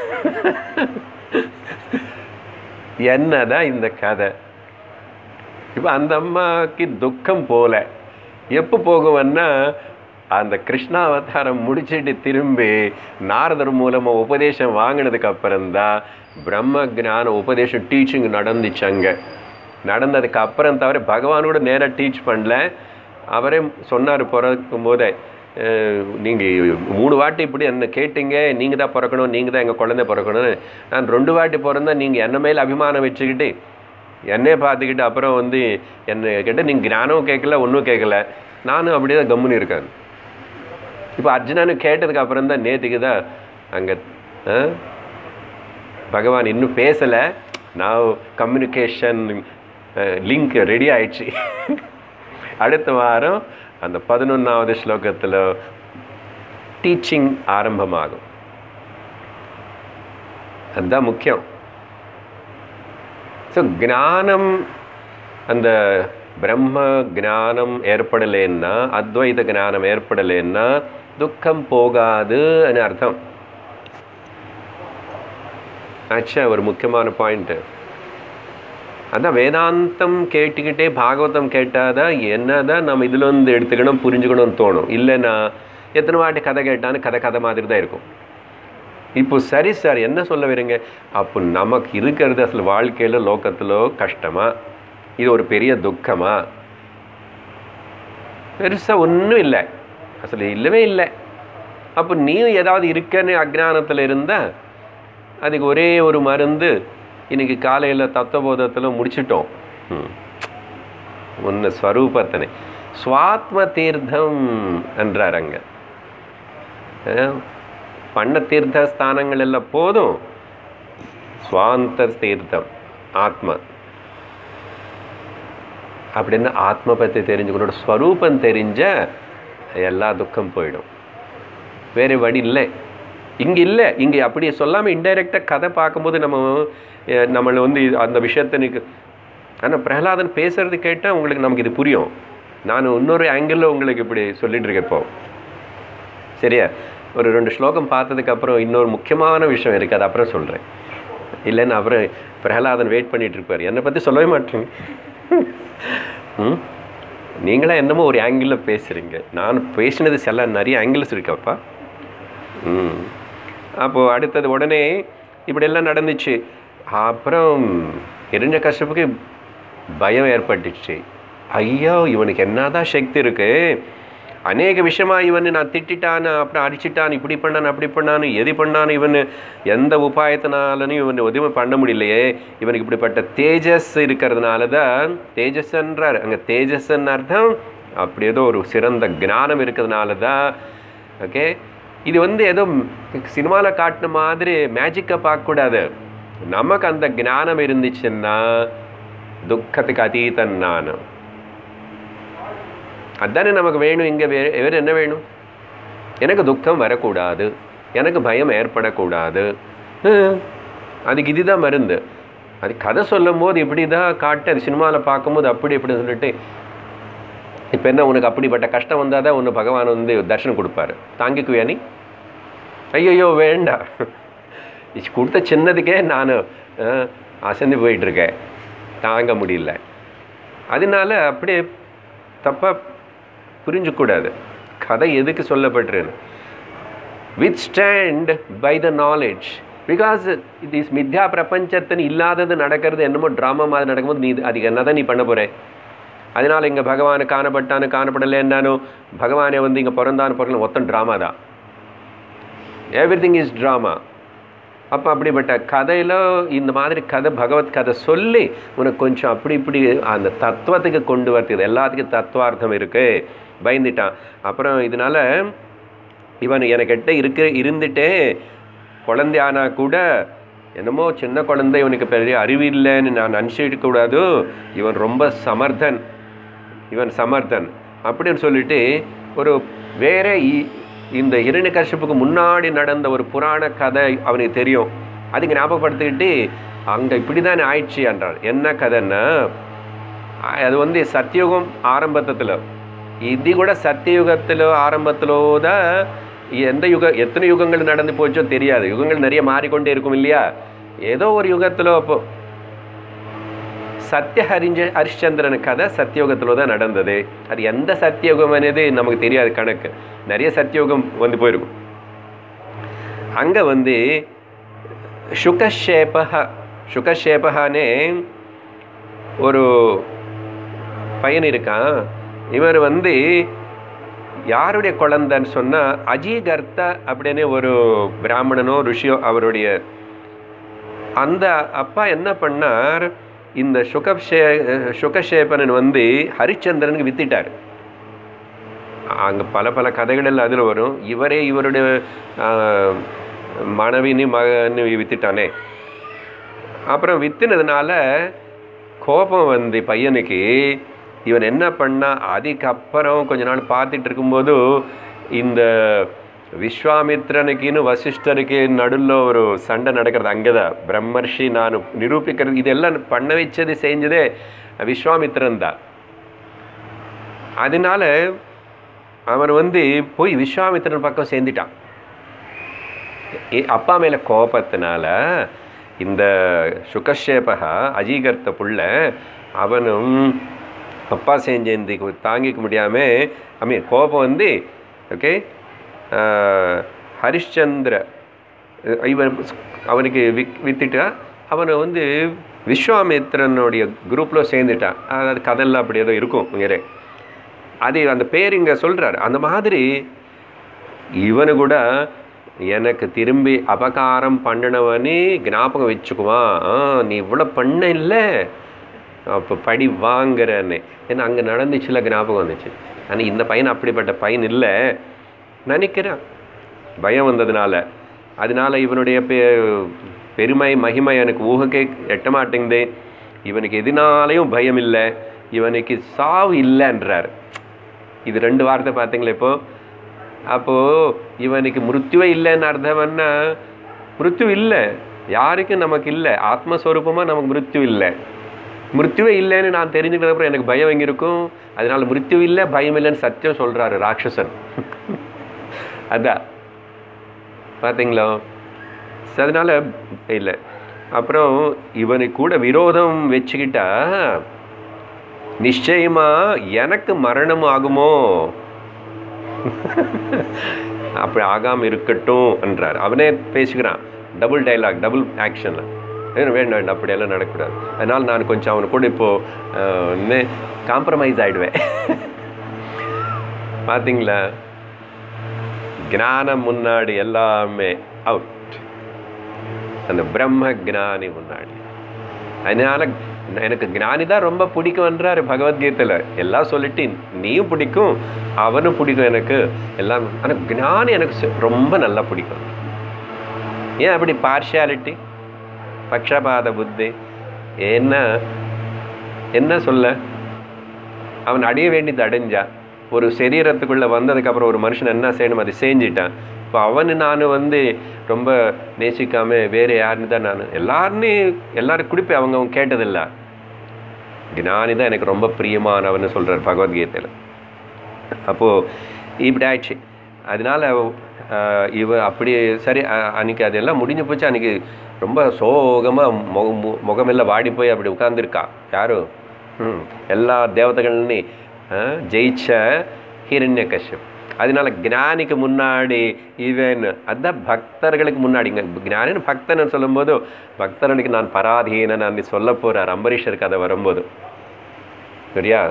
என்னதான் இந்த கதை இப்போ அந்த அம்மாவுக்கு துக்கம் போல எப்போ போகுவன்னா அந்த கிருஷ்ணாவதாரம் முடிச்சிட்டு திரும்பி நாரதர் மூலமாக உபதேசம் வாங்கினதுக்கு அப்புறம்தான் பிரம்ம ஞான உபதேசம் டீச்சிங் நடந்துச்சு அங்கே நடந்ததுக்கு அப்புறம் தவிர பகவானோட நேராக டீச் பண்ணல அவரே சொன்னார் பிறக்கும் போதே நீங்கள் மூணு வாட்டி இப்படி என்ன கேட்டீங்க நீங்கள் தான் பிறக்கணும் நீங்கள் தான் எங்கள் குழந்தை பிறக்கணும்னு நான் ரெண்டு வாட்டி பிறந்தா நீங்கள் என்ன மேல் அபிமானம் வச்சுக்கிட்டு என்னையே பார்த்துக்கிட்டு அப்புறம் வந்து என்னை கேட்ட நீங்கள் ஞானம் கேட்கல ஒன்றும் கேட்கல நானும் அப்படியே தான் கம்முன்னு இருக்கேன் இப்போ அர்ஜுனனு கேட்டதுக்கு அப்புறம் தான் நேற்றுக்கு தான் அங்கே பகவான் இன்னும் பேசலை நான் கம்யூனிகேஷன் லிங்க் ரெடி ஆயிடுச்சு அடுத்த வாரம் அந்த பதினொன்றாவது ஸ்லோகத்தில் டீச்சிங் ஆரம்பமாகும் அதுதான் முக்கியம் ஸோ ஞானம் அந்த பிரம்ம ஞானம் ஏற்படலைன்னா அத்வைத ஞானம் ஏற்படலைன்னா துக்கம் போகாதுன்னு அர்த்தம் ஆச்சா ஒரு முக்கியமான பாயிண்ட்டு அதான் வேதாந்தம் கேட்டுக்கிட்டே பாகவதம் கேட்டாதான் என்னதான் நம்ம இதுல இருந்து எடுத்துக்கணும் புரிஞ்சுக்கணும்னு தோணும் இல்லைன்னா எத்தனை வாட்டி கதை கேட்டாலும் கதை கதை மாதிரி தான் இருக்கும் இப்போ சரி சார் என்ன சொல்ல வரீங்க அப்போ நமக்கு இருக்கிறது அசல் வாழ்க்கையில் லோகத்தில் கஷ்டமா இது ஒரு பெரிய துக்கமா பெருசாக ஒன்றும் இல்லை அசல் இல்லவே இல்லை அப்போ நீயும் ஏதாவது இருக்கன்னு அஜ்ஞானத்தில் இருந்தால் அதுக்கு ஒரே ஒரு மருந்து இன்னைக்கு காலையில் தத்துவபோதத்தில் முடிச்சிட்டோம் ம். உன்ன ஸ்வரூபத்தனை சுவாத்ம தீர்த்தம் என்றார் அங்க அஹ், பண்ண தீர்த்த ஸ்தானங்கள் எல்லாம் போதும் சுவாந்த தீர்த்தம் ஆத்ம அப்படின்னு ஆத்ம பற்றி தெரிஞ்சுக்கணும் ஸ்வரூபம் தெரிஞ்ச எல்லா துக்கம் போயிடும் வேறு வழி இல்லை இங்கே இல்லை இங்கே அப்படியே சொல்லாமல் இன்டைரக்டாக கதை பார்க்கும்போது நம்ம அஹ், நம்மளை வந்து இது- அந்த விஷயத்தனுக்கு ஆனால் பிரகலாதன் பேசுறது கேட்டால் உங்களுக்கு நமக்கு இது புரியும் நான் இன்னொரு ஆங்கிளில் உங்களுக்கு இப்படி சொல்லிட்டு இருக்கேன் இப்போ சரியா ஒரு ரெண்டு ஸ்லோகம் பார்த்ததுக்கு அப்புறம் இன்னொரு முக்கியமான விஷயம் இருக்குது அது அப்புறம் சொல்கிறேன் இல்லைன்னு அப்புறம் பிரகலாதன் வெயிட் பண்ணிட்டு இருப்பார் என்னை பற்றி சொல்லவே மாட்டேங்க ம் நீங்களா என்னமோ ஒரு ஆங்கிளில் பேசுகிறீங்க நான் பேசினது சில நிறைய ஆங்கிள்ஸ் இருக்கப்பா ம் அப்போது அடுத்தது உடனே இப்படியெல்லாம் நடந்துச்சு அப்புறம் எரிஞ்ச கஷ்டப்புக்கு பயம் ஏற்பட்டுச்சு ஐயோ இவனுக்கு என்னதான் சக்தி இருக்கு அநேக விஷயமா இவன் நான் திட்டிட்டான் அப்புறம் அடிச்சிட்டான் இப்படி பண்ணான் அப்படி பண்ணான் எது பண்ணான் இவன் எந்த உபாயத்தினாலும் இவன் எதுவுமே பண்ண முடியலையே இவனுக்கு இப்படிப்பட்ட தேஜஸ் இருக்கிறதுனால தான் தேஜஸ்ன்றார் அங்கே தேஜஸ்ன்னு அர்த்தம் அப்படி ஏதோ ஒரு சிறந்த ஞானம் இருக்கிறதுனால தான் ஓகே இது வந்து ஏதோ சினிமாவில் காட்டின மாதிரி மேஜிக்கை பார்க்கக்கூடாது நமக்கு அந்த ஞானம் இருந்துச்சுன்னா துக்கத்துக்கு அதீதன் நான் அதானே நமக்கு வேணும் இங்கே வே வேறு என்ன வேணும் எனக்கு துக்கம் வரக்கூடாது எனக்கு பயம் ஏற்படக்கூடாது ஹம், அதுக்கு இதுதான் மருந்து அது கதை சொல்லும் போது இப்படி தான் காட்டு அது சினிமாவில் பார்க்கும்போது அப்படி இப்படி சொல்லிட்டு இப்போ என்ன உனக்கு அப்படிப்பட்ட கஷ்டம் வந்தால் தான் உன்னை பகவான் வந்து தர்ஷனம் கொடுப்பாரு தாங்கிக்குவியா நீ ஐயோ வேண்டாம் இது கொடுத்த சின்னதுக்கே நான் அஹ், அசந்து போயிட்டுருக்கேன் தாங்க முடியல அதனால அப்படியே தப்பாக புரிஞ்சக்கூடாது கதை எதுக்கு சொல்லப்பட்டிருக்கு with stand by the knowledge because இது மித்யா பிரபஞ்சத்தின் இல்லாதது நடக்கிறது என்னமோ ட்ராமா மாதிரி நடக்கும்போது நீ அதுக்கு என்ன தான் நீ பண்ண போகிற அதனால் இங்கே பகவான் காணப்பட்டானு காணப்படலைன்னானோ பகவானே வந்து இங்கே பிறந்தான்னு பிறக்கல மொத்தம் ட்ராமா தான் எவ்ரி திங் இஸ் ட்ராமா அப்போ அப்படிப்பட்ட கதையில் இந்த மாதிரி கதை பகவத் கதை சொல்லி உனக்கு கொஞ்சம் அப்படி இப்படி அந்த தத்துவத்துக்கு கொண்டு வரது எல்லாத்துக்கும் தத்துவார்த்தம் இருக்குது பயந்துட்டான் அப்புறம் இதனால இவன் எனக்கிட்ட இருக்க இருந்துட்டே குழந்தையானா கூட என்னமோ சின்ன குழந்தை இவனுக்கு பெரிய அறிவு இல்லைன்னு நான் நினச்சிட்டு கூடாது இவன் ரொம்ப சமர்த்தன் இவன் சமர்த்தன் அப்படின்னு சொல்லிட்டு ஒரு வேற இ- இந்த இரணிகர்ஷிப்புக்கு முன்னாடி நடந்த ஒரு புராண கதை அவனுக்கு தெரியும் அதுக்கு ஞாபகப்படுத்திக்கிட்டு அங்கே இப்படி தான் ஆயிடுச்சு என்றார் என்ன கதைன்னா அது வந்து சத்தியுகம் ஆரம்பத்தில் இது கூட சத்தியுகத்தில் ஆரம்பத்தில் தான் எந்த யுக எத்தனை யுகங்கள் நடந்து போச்சோ தெரியாது யுகங்கள் நிறைய மாறிக்கொண்டே இருக்கும் இல்லையா ஏதோ ஒரு யுகத்தில் அப்போ சத்ய ஹரிஞ்ச ஹரிಶ್ಚಂದ್ರನ கதை சத்தியோகத்தில் தான் நடந்தது அது எந்த சத்தியோகம் అనేది நமக்கு தெரியாது கணக்கு நிறைய சத்தியோகம் வந்து போயிருக்கும் அங்கே வந்து சுகஷேபக சுகஷேபகானே ஒரு பையன் இருக்கான் இவர் வந்து யாருடைய குழந்தைன்னு சொன்னால் அஜீகர்த்த அப்படின்னு ஒரு பிராமணனோ ருஷியோ அவருடைய அந்த அப்பா என்ன பண்ணார் இந்த சுகஷே சுகஷேபனன் வந்து ஹரிச்சந்திரனுக்கு வித்திட்டார் அங்கே பல பல கதைகள் எல்லாம் அதில் வரும் இவரே இவருடைய ஆஹ், மனைவினி மகன்னு வித்துட்டானே அப்புறம் வித்துனதுனால கோபம் வந்து பையனுக்கு இவன் என்ன பண்ணா அதுக்கப்புறம் கொஞ்ச நாள் பார்த்துட்டு இருக்கும்போது இந்த விஸ்வாமித்ரனுக்குன்னு வசிஷ்டருக்கு நடுவில் ஒரு சண்டை நடக்கிறது அங்கே தான் பிரம்மர்ஷி நான் நிரூபிக்கிறது இதெல்லாம் பண்ண வச்சது செஞ்சதே விஸ்வாமித்ரன் தான் அதனால அவன் வந்து போய் விஸ்வாமித்திரன் பக்கம் சேர்ந்துட்டான் ஏ- அப்பா மேலே கோபத்தினால இந்த சுகஷேபகா அஜீகர்த்த புள்ள அவனும் அப்பா செஞ்சேந்தி தாங்கிக்க முடியாமல் ஐ மீன் கோபம் வந்து ஓகே ஹரிஷ்சந்திர அஹ் இவன் அவனுக்கு விக் வித்துட்டா அவனை வந்து விஸ்வாமித்திரனுடைய குரூப்பில் சேர்ந்துட்டான் அதாவது கதையெல்லாம் அப்படி ஏதோ இருக்கும் இங்கே அது அந்த பேர் இங்கே சொல்கிறார் அந்த மாதிரி இவனு கூட எனக்கு திரும்பி அபகாரம் பண்ணினவனே ஞாபகம் வச்சுக்குவான் ஆ நீ இவ்வளோ பண்ண இல்லை அப்போ படி வாங்குறேன்னு ஏன்னா அங்கே நடந்துச்சுல ஞாபகம் வந்துச்சு ஆனால் இந்த பையன் அப்படிப்பட்ட பையன் இல்லை நினைக்கிறேன் பயம் வந்ததுனால அதனால இவனுடைய பெ பெருமை மகிமை எனக்கு ஊகக்கே எட்ட மாட்டேங்குது இவனுக்கு எதுனாலையும் பயம் இல்லை இவனுக்கு சாவு இல்லைன்றார் இது ரெண்டு வார்த்தை பார்த்தீங்களா இப்போ அப்போது இவனுக்கு மிருத்யுவே இல்லைன்னு அர்த்தம் என்ன மிருத்யு இல்லை யாருக்கும் நமக்கு இல்லை ஆத்மஸ்வரூபமாக நமக்கு மிருத்யு இல்லை மிருத்யுவே இல்லைன்னு நான் தெரிஞ்சுக்கிட்டதுக்கப்புறம் எனக்கு பயம் எங்கே இருக்கும் அதனால மிருத்யு இல்லை பயம் இல்லைன்னு சத்தியம் சொல்கிறாரு ராட்சசன் அதான் பார்த்தீங்களா சரி, அதனால இல்லை அப்புறம் இவனுக்கு கூட விரோதம் வச்சுக்கிட்டா நிச்சயமா எனக்கு மரணம் ஆகுமோ அப்படி ஆகாம இருக்கட்டும் என்றார் அவனே பேசுகிறான் டபுள் டைலாக் டபுள் ஆக்ஷன்ல வேணும் வேண்டாம் வேண்டாம் அப்படியெல்லாம் நடக்கக்கூடாது அதனால் நான் கொஞ்சம் அவனு கூட இப்போது காம்ப்ரமைஸ் ஆயிடுவேன் பார்த்தீங்களா ஞானம் முன்னாடி எல்லாமே அவுட் அந்த பிரம்ம ஞானி முன்னாடி அதனால எனக்கு ஞானி தான் ரொம்ப பிடிக்கும்ன்றாரு பகவத்கீதையில் எல்லாம் சொல்லிட்டு நீயும் பிடிக்கும் அவனும் பிடிக்கும் எனக்கு எல்லாம் ஆனால் ஞானி எனக்கு சு- ரொம்ப நல்லா பிடிக்கும் ஏன் அப்படி பார்ஷியாலிட்டி பக்ஷபாத புத்தி என்ன என்ன சொல்ல அவன் அடைய வேண்டியது அடைஞ்சா ஒரு சரீரத்துக்குள்ளே வந்ததுக்கப்புறம் ஒரு மனுஷன் என்ன செய்யணும் அதை செஞ்சிட்டான் இப்போ அவனு நான் வந்து ரொம்ப நேசிக்காம வேறு யாருன்னு தான் நான் எல்லாருமே எல்லாரும் குறிப்பி அவங்க அவங்க கேட்டதில்ல ஞானி தான் எனக்கு ரொம்ப பிரியமானவன்னு சொல்கிறார் பகவத்கீதையில் அப்போது இப்படி ஆயிடுச்சு அதனால ஆஹ், இவ அப்படி சரி அ- அன்னைக்கு அதெல்லாம் முடிஞ்சு போச்சு அன்னைக்கு ரொம்ப சோகமாக முக மு- முகமெல்லாம் வாடி போய் அப்படி உட்காந்துருக்கா யாரு ம் எல்லா தேவதைகள்னு ஆஹ், ஜெயிச்ச ஹிரண்ய கஷ்யப் அதனால ஞானிக்கு முன்னாடி இவன் அதான் பக்தர்களுக்கு முன்னாடிங்க ஞானின்னு பக்தன்னு சொல்லும்போது பக்தர்களுக்கு நான் பராதீனன் அப்படி சொல்ல போகிறார் அம்பரீஷர் கதை வரும்போது சரியா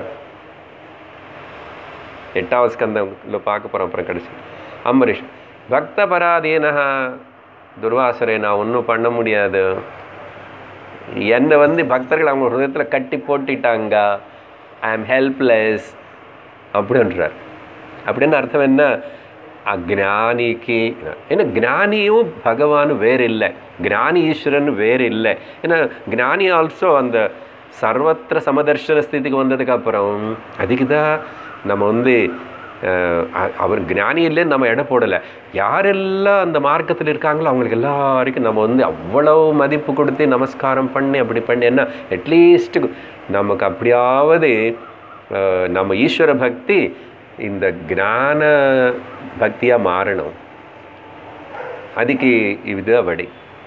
எட்டாவது ஸ்கந்தத்தில் பார்க்க போகிறோம் அப்புறம் கடைசி அம்பரீஷ் பக்த பராதீனஹா துர்வாசரை நான் ஒன்றும் பண்ண முடியாது என்னை வந்து பக்தர்கள் அவங்க ஹிருதயத்தில் கட்டி போட்டுட்டாங்க ஐ ஆம் ஹெல்ப்லெஸ் அப்படின்றார் அப்படின்னு அர்த்தம் என்ன அக்ஞானிக்கு ஏன்னா ஞானியும் பகவானும் வேறு இல்லை ஞானி ஈஸ்வரன் வேறு இல்லை ஏன்னா ஞானி ஆல்சோ அந்த சர்வத்திர சமதர்ஷன ஸ்திதிக்கு வந்ததுக்கு அப்புறம் அதுக்கு தான் நம்ம வந்து அஹ், அ- அவர் ஞானி இல்லைன்னு நம்ம எடை போடலை யாரெல்லாம் அந்த மார்க்கத்தில் இருக்காங்களோ அவங்களுக்கு எல்லாருக்கும் நம்ம வந்து அவ்வளவு மதிப்பு கொடுத்து நமஸ்காரம் பண்ணி அப்படி பண்ணி என்ன அட்லீஸ்ட் நமக்கு அப்படியாவது அஹ், நம்ம ஈஸ்வர பக்தி இந்த ஞான பக்தியாக மாறணும் அதுக்கு இதுதான் வழி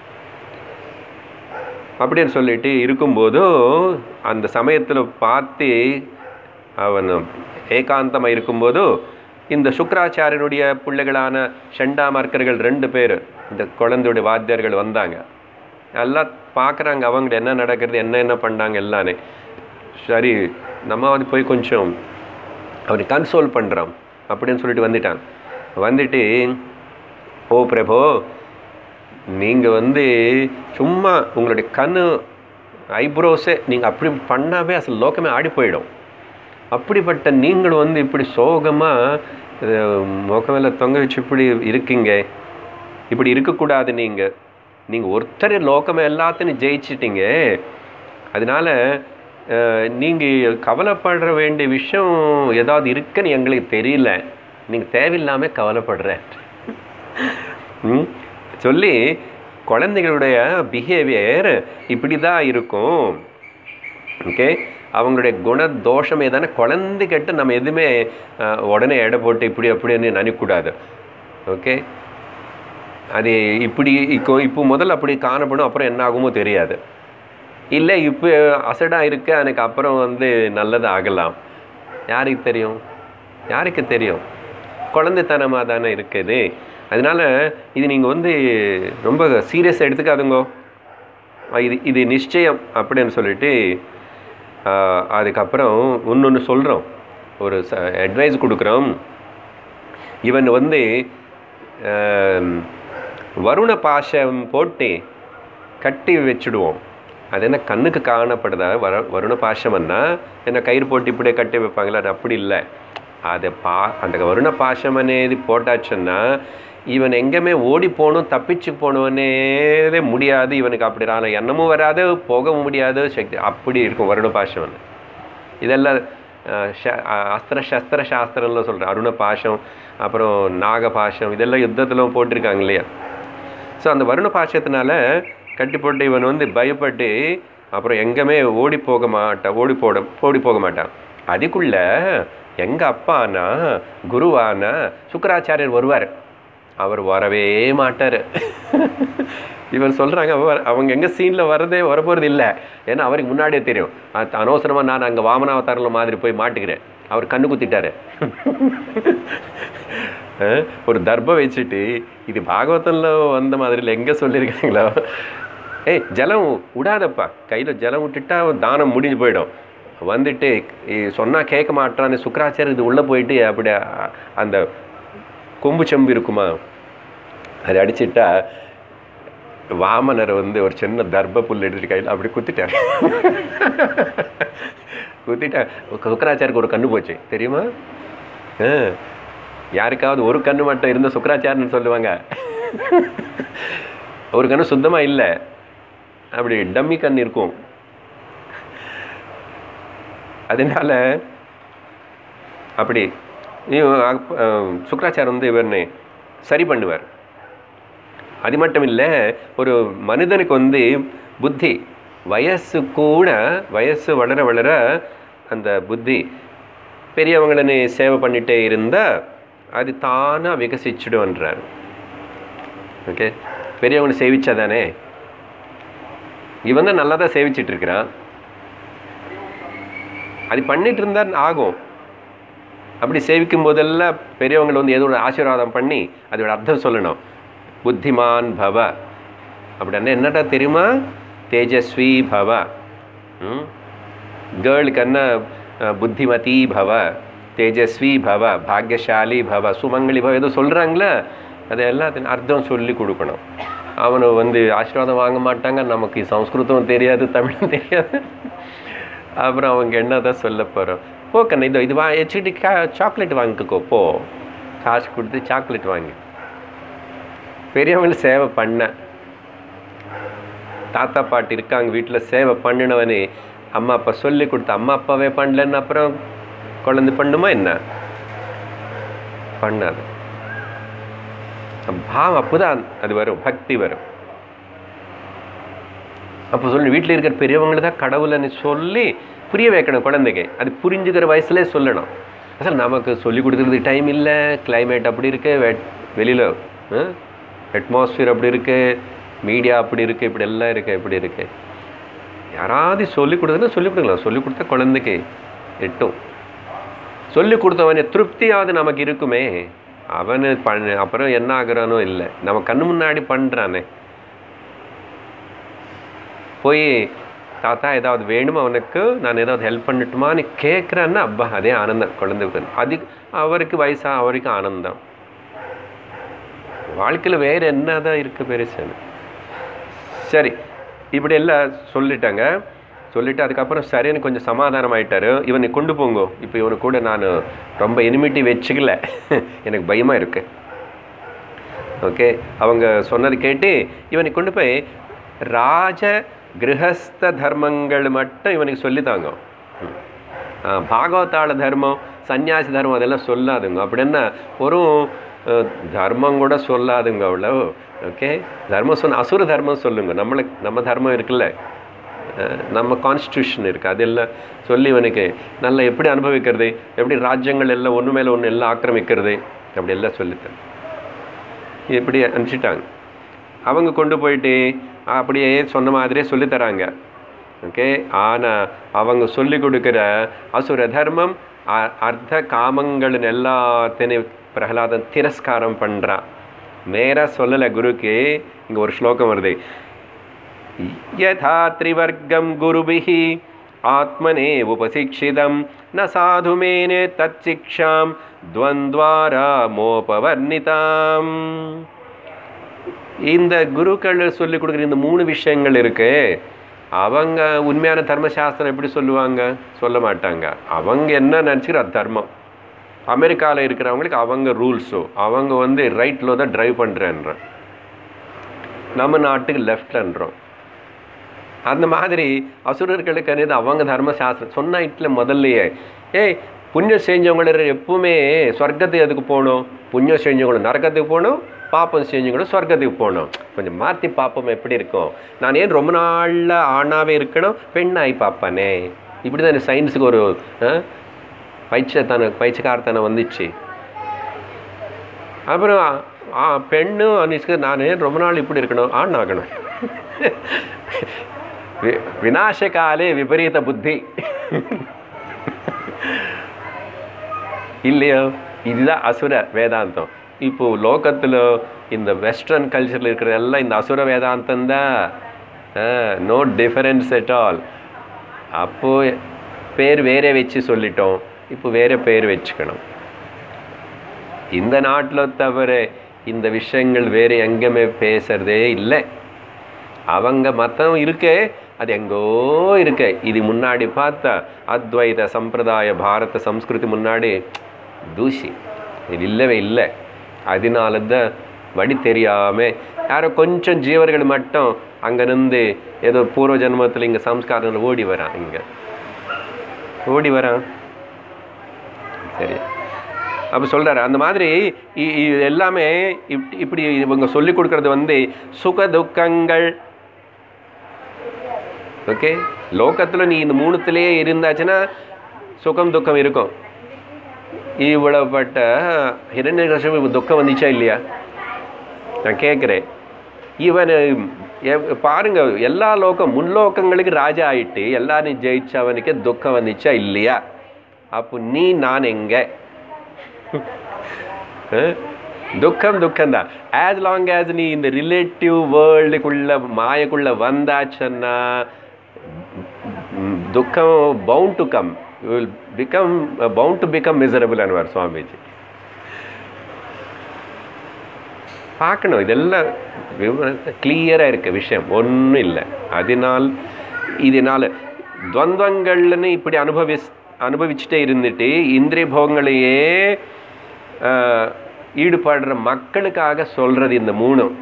அப்படின்னு சொல்லிட்டு இருக்கும்போதும் அந்த சமயத்தில் பார்த்து அவன் ஏகாந்தமாக இருக்கும்போதும் இந்த சுக்கராச்சாரியனுடைய பிள்ளைகளான ஷண்டாமார்க்கர்கள் ரெண்டு பேர் இந்த குழந்தையுடைய வாத்தியர்கள் வந்தாங்க எல்லாம் பார்க்குறாங்க அவங்க என்ன நடக்கிறது என்ன என்ன பண்ணாங்க எல்லாமே சரி நம்ம வந்து போய் கொஞ்சம் அவனை கன்சோல் பண்ணுறான் அப்படின்னு சொல்லிட்டு வந்துட்டான் வந்துட்டு ஓ பிரபோ நீங்கள் வந்து சும்மா உங்களுடைய கண்ணு ஐப்ரோஸே நீங்கள் அப்படி பண்ணாவே அசல் லோகமே ஆடி போயிடும் அப்படிப்பட்ட நீங்கள் வந்து இப்படி சோகமாக முகமெல்லாம் தொங்க வச்சு இப்படி இருக்கீங்க இப்படி இருக்கக்கூடாது நீங்கள் நீங்கள் ஒருத்தர் லோகமே எல்லாத்தையும் ஜெயிச்சிட்டீங்க அதனால நீங்கள் கவலைப்படுற வேண்டிய விஷயம் ஏதாவது இருக்குன்னு எங்களுக்கு தெரியல நீங்கள் தேவையில்லாமல் கவலைப்படுற ம் சொல்லி குழந்தைகளுடைய பிஹேவியர் இப்படி தான் இருக்கும் ஓகே அவங்களுடைய குண தோஷம் ஏதான குழந்தைகிட்ட நம்ம எதுவுமே அஹ், உடனே எடை போட்டு இப்படி அப்படின்னு நினைக்கக்கூடாது ஓகே அது இப்படி இப்போ இப்போ முதல்ல அப்படி காணப்படும் அப்புறம் என்ன ஆகுமோ தெரியாது இல்லை இப்போ அசடாக இருக்கு எனக்கு அப்புறம் வந்து நல்லது ஆகலாம் யாருக்கு தெரியும் யாருக்கு தெரியும் குழந்தைத்தனமாக தானே இருக்குது அதனால இது நீங்கள் வந்து ரொம்ப சீரியஸ் எடுத்துக்காதுங்கோ இது இது நிச்சயம் அப்படின்னு சொல்லிட்டு ஆஹ், அதுக்கப்புறம் இன்னொன்று சொல்கிறோம் ஒரு அட்வைஸ் கொடுக்குறோம் இவன் வந்து ஆம், வருண பாசம் போட்டு கட்டி வச்சுடுவோம் அது என்ன கண்ணுக்கு காணப்படுதா வர வருண பாசம்னா என்ன கயிறு போட்டு இப்படியே கட்டி வைப்பாங்களா அது அப்படி இல்லை அதை பா அந்த வருண பாசம் అనేది போட்டாச்சுன்னா இவன் எங்கேயுமே ஓடி போகணும் தப்பிச்சு போகணுன்னே முடியாது இவனுக்கு அப்படி ரான எண்ணமும் வராது போக முடியாது சக்தி அப்படி இருக்கும் வருண பாசம் இதெல்லாம் அஹ், ச- அஹ், அஸ்திர சஸ்திர சாஸ்திரம்ல சொல்கிறேன் அருண பாசம் அப்புறம் நாக பாசம் இதெல்லாம் யுத்தத்தில் போட்டிருக்காங்க இல்லையா ஸோ அந்த வருண பாசத்தினால கட்டி போட்டு இவன் வந்து பயப்பட்டு அப்புறம் எங்கேயுமே ஓடி போக மாட்டான் ஓடி போட ஓடி போக மாட்டான் அதுக்குள்ள எங்கள் அப்பானா குருவானா சுக்கராச்சாரியர் வருவார் அவர் வரவே மாட்டார் இவர் சொல்கிறாங்க அவர் அவங்க எங்கே சீனில் வரதே வரப்போகிறது இல்லை ஏன்னா அவருக்கு முன்னாடியே தெரியும் அது அனவசரமாக நான் அங்கே வாமனாவதாரில் மாதிரி போய் மாட்டுக்கிறேன் அவர் கண்ணு குத்திட்டாரு அஹ், ஒரு தர்பம் வச்சுட்டு இது பாகவதம்ல வந்த மாதிரி எங்கே சொல்லியிருக்காங்களோ ஏய் ஜலம் விடாதப்பா கையில் ஜலம் விட்டுட்டா தானம் முடிஞ்சு போயிடும் வந்துட்டு சொன்னால் கேட்க மாட்டான்னு சுக்கராச்சாரியர் இது உள்ளே போயிட்டு அப்படி அ- அந்த கொம்பு செம்பு இருக்குமா அதை அடிச்சிட்டா வாமனர் வந்து ஒரு சின்ன தர்ப புல் எடுத்துட்டு கையில் அப்படி குத்திட்டார் குத்திட்டா சுக்கராச்சாருக்கு ஒரு கண்ணு போச்சு தெரியுமா ஆ. யாருக்காவது ஒரு கண்ணு மட்டும் இருந்த சுக்கராச்சாரன்னு சொல்லுவாங்க ஒரு கண்ணு சுத்தமாக இல்லை அப்படி டம்மி கண் இருக்கும் அதனால அப்படி இவ- அப்ப, அஹ், சுக்கராச்சார் வந்து இவனை சரி பண்ணுவார் அது மட்டும் இல்லை ஒரு மனிதனுக்கு வந்து புத்தி வயசு கூட வயசு வளர வளர அந்த புத்தி பெரியவங்களை சேவை பண்ணிட்டே இருந்தால் அது தானாக விகசிச்சிடும்ன்றார் ஓகே பெரியவங்களை சேவிச்சா தானே இவன் தான் நல்லா தான் சேவிச்சிட்டு இருக்கிறான் அது பண்ணிட்டு இருந்தா ஆகும் அப்படி சேவிக்கும் போதெல்லாம் பெரியவங்களை வந்து ஏதோ ஒரு ஆசீர்வாதம் பண்ணி அதோட அர்த்தம் சொல்லணும் புத்திமான் பவ அப்படின்னா என்னடா தெரியுமா தேஜஸ்வி பவ ம் கேர்ளுக்கு என்ன அஹ், புத்திமதி பவ தேஜஸ்வி பவ பாக்யசாலி பவ சுமங்கலி பவ ஏதோ சொல்கிறாங்களே அதெல்லாம் அதன் அர்த்தம் சொல்லி கொடுக்கணும் அவனை வந்து ஆசீர்வாதம் வாங்க மாட்டாங்க நமக்கு சம்ஸ்கிருதம் தெரியாது தமிழும் தெரியாது அப்புறம் அவங்க என்னதான் சொல்ல போகிறோம் போ கண்ணா இதோ இது வா வச்சுக்கிட்டு கா சாக்லேட் வாங்கிக்கோ போ காசு கொடுத்து சாக்லேட் வாங்கி பெரியவங்களை சேவை பண்ண தாத்தா பாட்டி இருக்காங்க வீட்டில் சேவை பண்ணினவனே அம்மா அப்பா சொல்லி கொடுத்த அம்மா அப்பாவே பண்ணலன்னு அப்புறம் குழந்தை பண்ணுமா என்ன பண்ணாது பாவம் அப்போதான் அது வரும் பக்தி வரும் அப்போ சொல்லி வீட்டில் இருக்கிற பெரியவங்களை தான் கடவுள்னு சொல்லி புரிய வைக்கணும் குழந்தைக்கு அது புரிஞ்சுக்கிற வயசுலேயே சொல்லணும் அசல் நமக்கு சொல்லி கொடுக்குறதுக்கு டைம் இல்லை climate அப்படி இருக்கு வெ- வெளியில் அட்மாஸ்பியர் அப்படி இருக்கு மீடியா அப்படி இருக்கு இப்படி எல்லாம் இருக்கு இப்படி இருக்கு யாராவது சொல்லி கொடுத்ததுன்னா சொல்லி கொடுக்கலாம் சொல்லி கொடுத்தா குழந்தைக்கு எட்டும் சொல்லி கொடுத்தவனே திருப்தியாவது நமக்கு இருக்குமே அவனு பண்ண அப்புறம் என்ன ஆகுறானோ இல்லை நம்ம கண்ணு முன்னாடி பண்ணுறானே போய் தாத்தா ஏதாவது வேணுமா அவனுக்கு நான் ஏதாவது ஹெல்ப் பண்ணட்டுமான்னு கேட்குறேன்னா அப்பா அதே ஆனந்தம் குழந்தைக்கு அது அவருக்கு வயசா அவருக்கு ஆனந்தம் வாழ்க்கையில் வேறு என்னதான் இருக்கு பெருசுன்னு சரி இப்படி எல்லாம் சொல்லிட்டாங்க சொல்லிட்டு அதுக்கப்புறம் சரின்னு கொஞ்சம் சமாதானம் ஆயிட்டாரு இவனை கொண்டு போங்க இப்போ இவனு கூட நான் ரொம்ப இனிமிட்டி வச்சுக்கல எனக்கு பயமாக இருக்கு ஓகே அவங்க சொன்னது கேட்டு இவனை கொண்டு போய் ராஜ கிரகஸ்த தர்மங்கள் மட்டும் இவனுக்கு சொல்லித்தாங்க ம். ஆ, பாகவதாள தர்மம் சன்னியாசி தர்மம் அதெல்லாம் சொல்லாதுங்க அப்படின்னா ஒரு அஹ், தர்மம் கூட சொல்லாதுங்க அவ்வளோ ஓகே தர்மம் சொன்ன அசுர தர்மம் சொல்லுங்க நம்மளுக்கு நம்ம தர்மம் இருக்குல்ல அஹ், நம்ம கான்ஸ்டியூஷன் இருக்குது அதெல்லாம் சொல்லி இவனுக்கு நல்லா எப்படி அனுபவிக்கிறது எப்படி ராஜ்யங்கள் எல்லாம் ஒன்று மேலே ஒன்று எல்லாம் ஆக்கிரமிக்கிறது அப்படி எல்லாம் சொல்லித்தரேன் இப்படி அனுப்பிச்சிட்டாங்க அவங்க கொண்டு போயிட்டு அப்படியே சொன்ன மாதிரியே சொல்லித் தராங்க ஓகே ஆனால் அவங்க சொல்லி கொடுக்குற அசுர தர்மம் அ- அர்த்த காமங்களின் எல்லாத்தையும் பிரகலாதன் திரஸ்காரம் பண்ணுறான் நேராக சொல்லலை குருக்கு இங்கே ஒரு ஸ்லோகம் வருது यथा त्रिवर्गं गुरुभिः आत्मने उपशिक्षितं न साधु मेने तत्शिक्षां द्वन्द्वारामोपवर्णिताम् இந்த குருக்கள் சொல்லி கொடுக்குற இந்த மூணு விஷயங்கள் இருக்கு அவங்க உண்மையான தர்மசாஸ்திரம் எப்படி சொல்லுவாங்க சொல்ல மாட்டாங்க அவங்க என்ன நினச்சிக்கிற அது தர்மம் அமெரிக்காவில் இருக்கிறவங்களுக்கு அவங்க ரூல்ஸோ அவங்க வந்து ரைட்டில் தான் ட்ரைவ் பண்ணுறேன்ற நம்ம நாட்டுக்கு லெஃப்ட்லன்றோம் அந்த மாதிரி அசுரர்களுக்கு అనేది அவங்க தர்மசாஸ்திரம் சொன்ன இட்ல முதல்லையே ஏய் புண்ணியம் செஞ்சவங்கள எப்பவுமே சொர்க்கத்துக்கு எதுக்கு போகணும் புண்ணியம் செஞ்சவங்களும் நரக்கத்துக்கு போகணும் பாப்பம் செஞ்சவங்களும் சொர்க்கத்துக்கு போகணும் கொஞ்சம் மாற்றி பாப்பம் எப்படி இருக்கும் நான் ஏன் ரொம்ப நாளில் ஆணாவே இருக்கணும் பெண்ணாய் பார்ப்பனே இப்படி தான் சயின்ஸுக்கு ஒரு ஆ, பைச்சத்தன பைச்சக்காரத்தனம் வந்துச்சு அப்புறம் ஆ பெண்ணும் அன்னிச்சுக்கு நான் ஏன் ரொம்ப நாள் இப்படி இருக்கணும் ஆண் ஆகணும் வி- விநாசகாலே விபரீத புத்தி இல்லையோ இதுதான் அசுர வேதாந்தம் இப்போ லோகத்தில் இந்த வெஸ்டர்ன் கல்ச்சரில் இருக்கிற எல்லாம் இந்த அசுர வேதாந்தம் தான் நோ டிஃபரன்ஸ் எட் ஆல் அப்போ பேர் வேற வச்சு சொல்லிட்டோம் இப்போ வேற பேர் வச்சுக்கணும் இந்த நாட்டில் தவிர இந்த விஷயங்கள் வேறு எங்கேயுமே பேசுறதே இல்லை அவங்க மத்தம் இருக்கே அது எங்கோ இருக்கு இது முன்னாடி பார்த்தா அத்வைத சம்பிரதாய பாரத சம்ஸ்கிருதி முன்னாடி தூசி இது இல்லவே இல்லை அதனால தான் வழி தெரியாம யாரோ கொஞ்சம் ஜீவர்கள் மட்டும் அங்கிருந்து ஏதோ பூர்வ ஜென்மத்தில் இங்கே சம்ஸ்காரங்கள் ஓடி வரான் இங்கே ஓடி வரான் சரி அப்போ சொல்றாரு அந்த மாதிரி இ- இது எல்லாமே இப்- இப்படி இவங்க சொல்லி கொடுக்கறது வந்து சுக துக்கங்கள் ஓகே லோகத்தில் நீ இந்த மூணுத்திலேயே இருந்தாச்சுன்னா சுகம் துக்கம் இருக்கும் இவ்வளவுப்பட்ட ஹிரண்யகசிபு துக்கம் வந்துச்சா இல்லையா நான் கேட்குறேன் இவன் எவ்- பாருங்க எல்லா லோகம் முன்லோகங்களுக்கு ராஜா ஆயிட்டு எல்லாரும் ஜெயிச்சவனுக்கு துக்கம் வந்துச்சா இல்லையா அப்போ நீ நான் எங்க அஹ்? துக்கம் துக்கம் தான் ஆஸ் லாங் ஆஸ் நீ இந்த ரிலேட்டிவ் வேர்ல்டுக்குள்ள மாயக்குள்ள வந்தாச்சுன்னா ம், துக்கம் bound to come you will become bound to become miserable அன்வார் சுவாமிஜி பார்க்கணும் இதெல்லாம் கிளியராக இருக்க விஷயம் ஒன்றும் இல்லை அதனால் இதனால் துவந்தங்கள்னு இப்படி அனுபவி அனுபவிச்சுட்டே இருந்துட்டு இந்திரிய போகங்களையே ஆஹ், ஈடுபடுற மக்களுக்காக சொல்கிறது இந்த மூணும்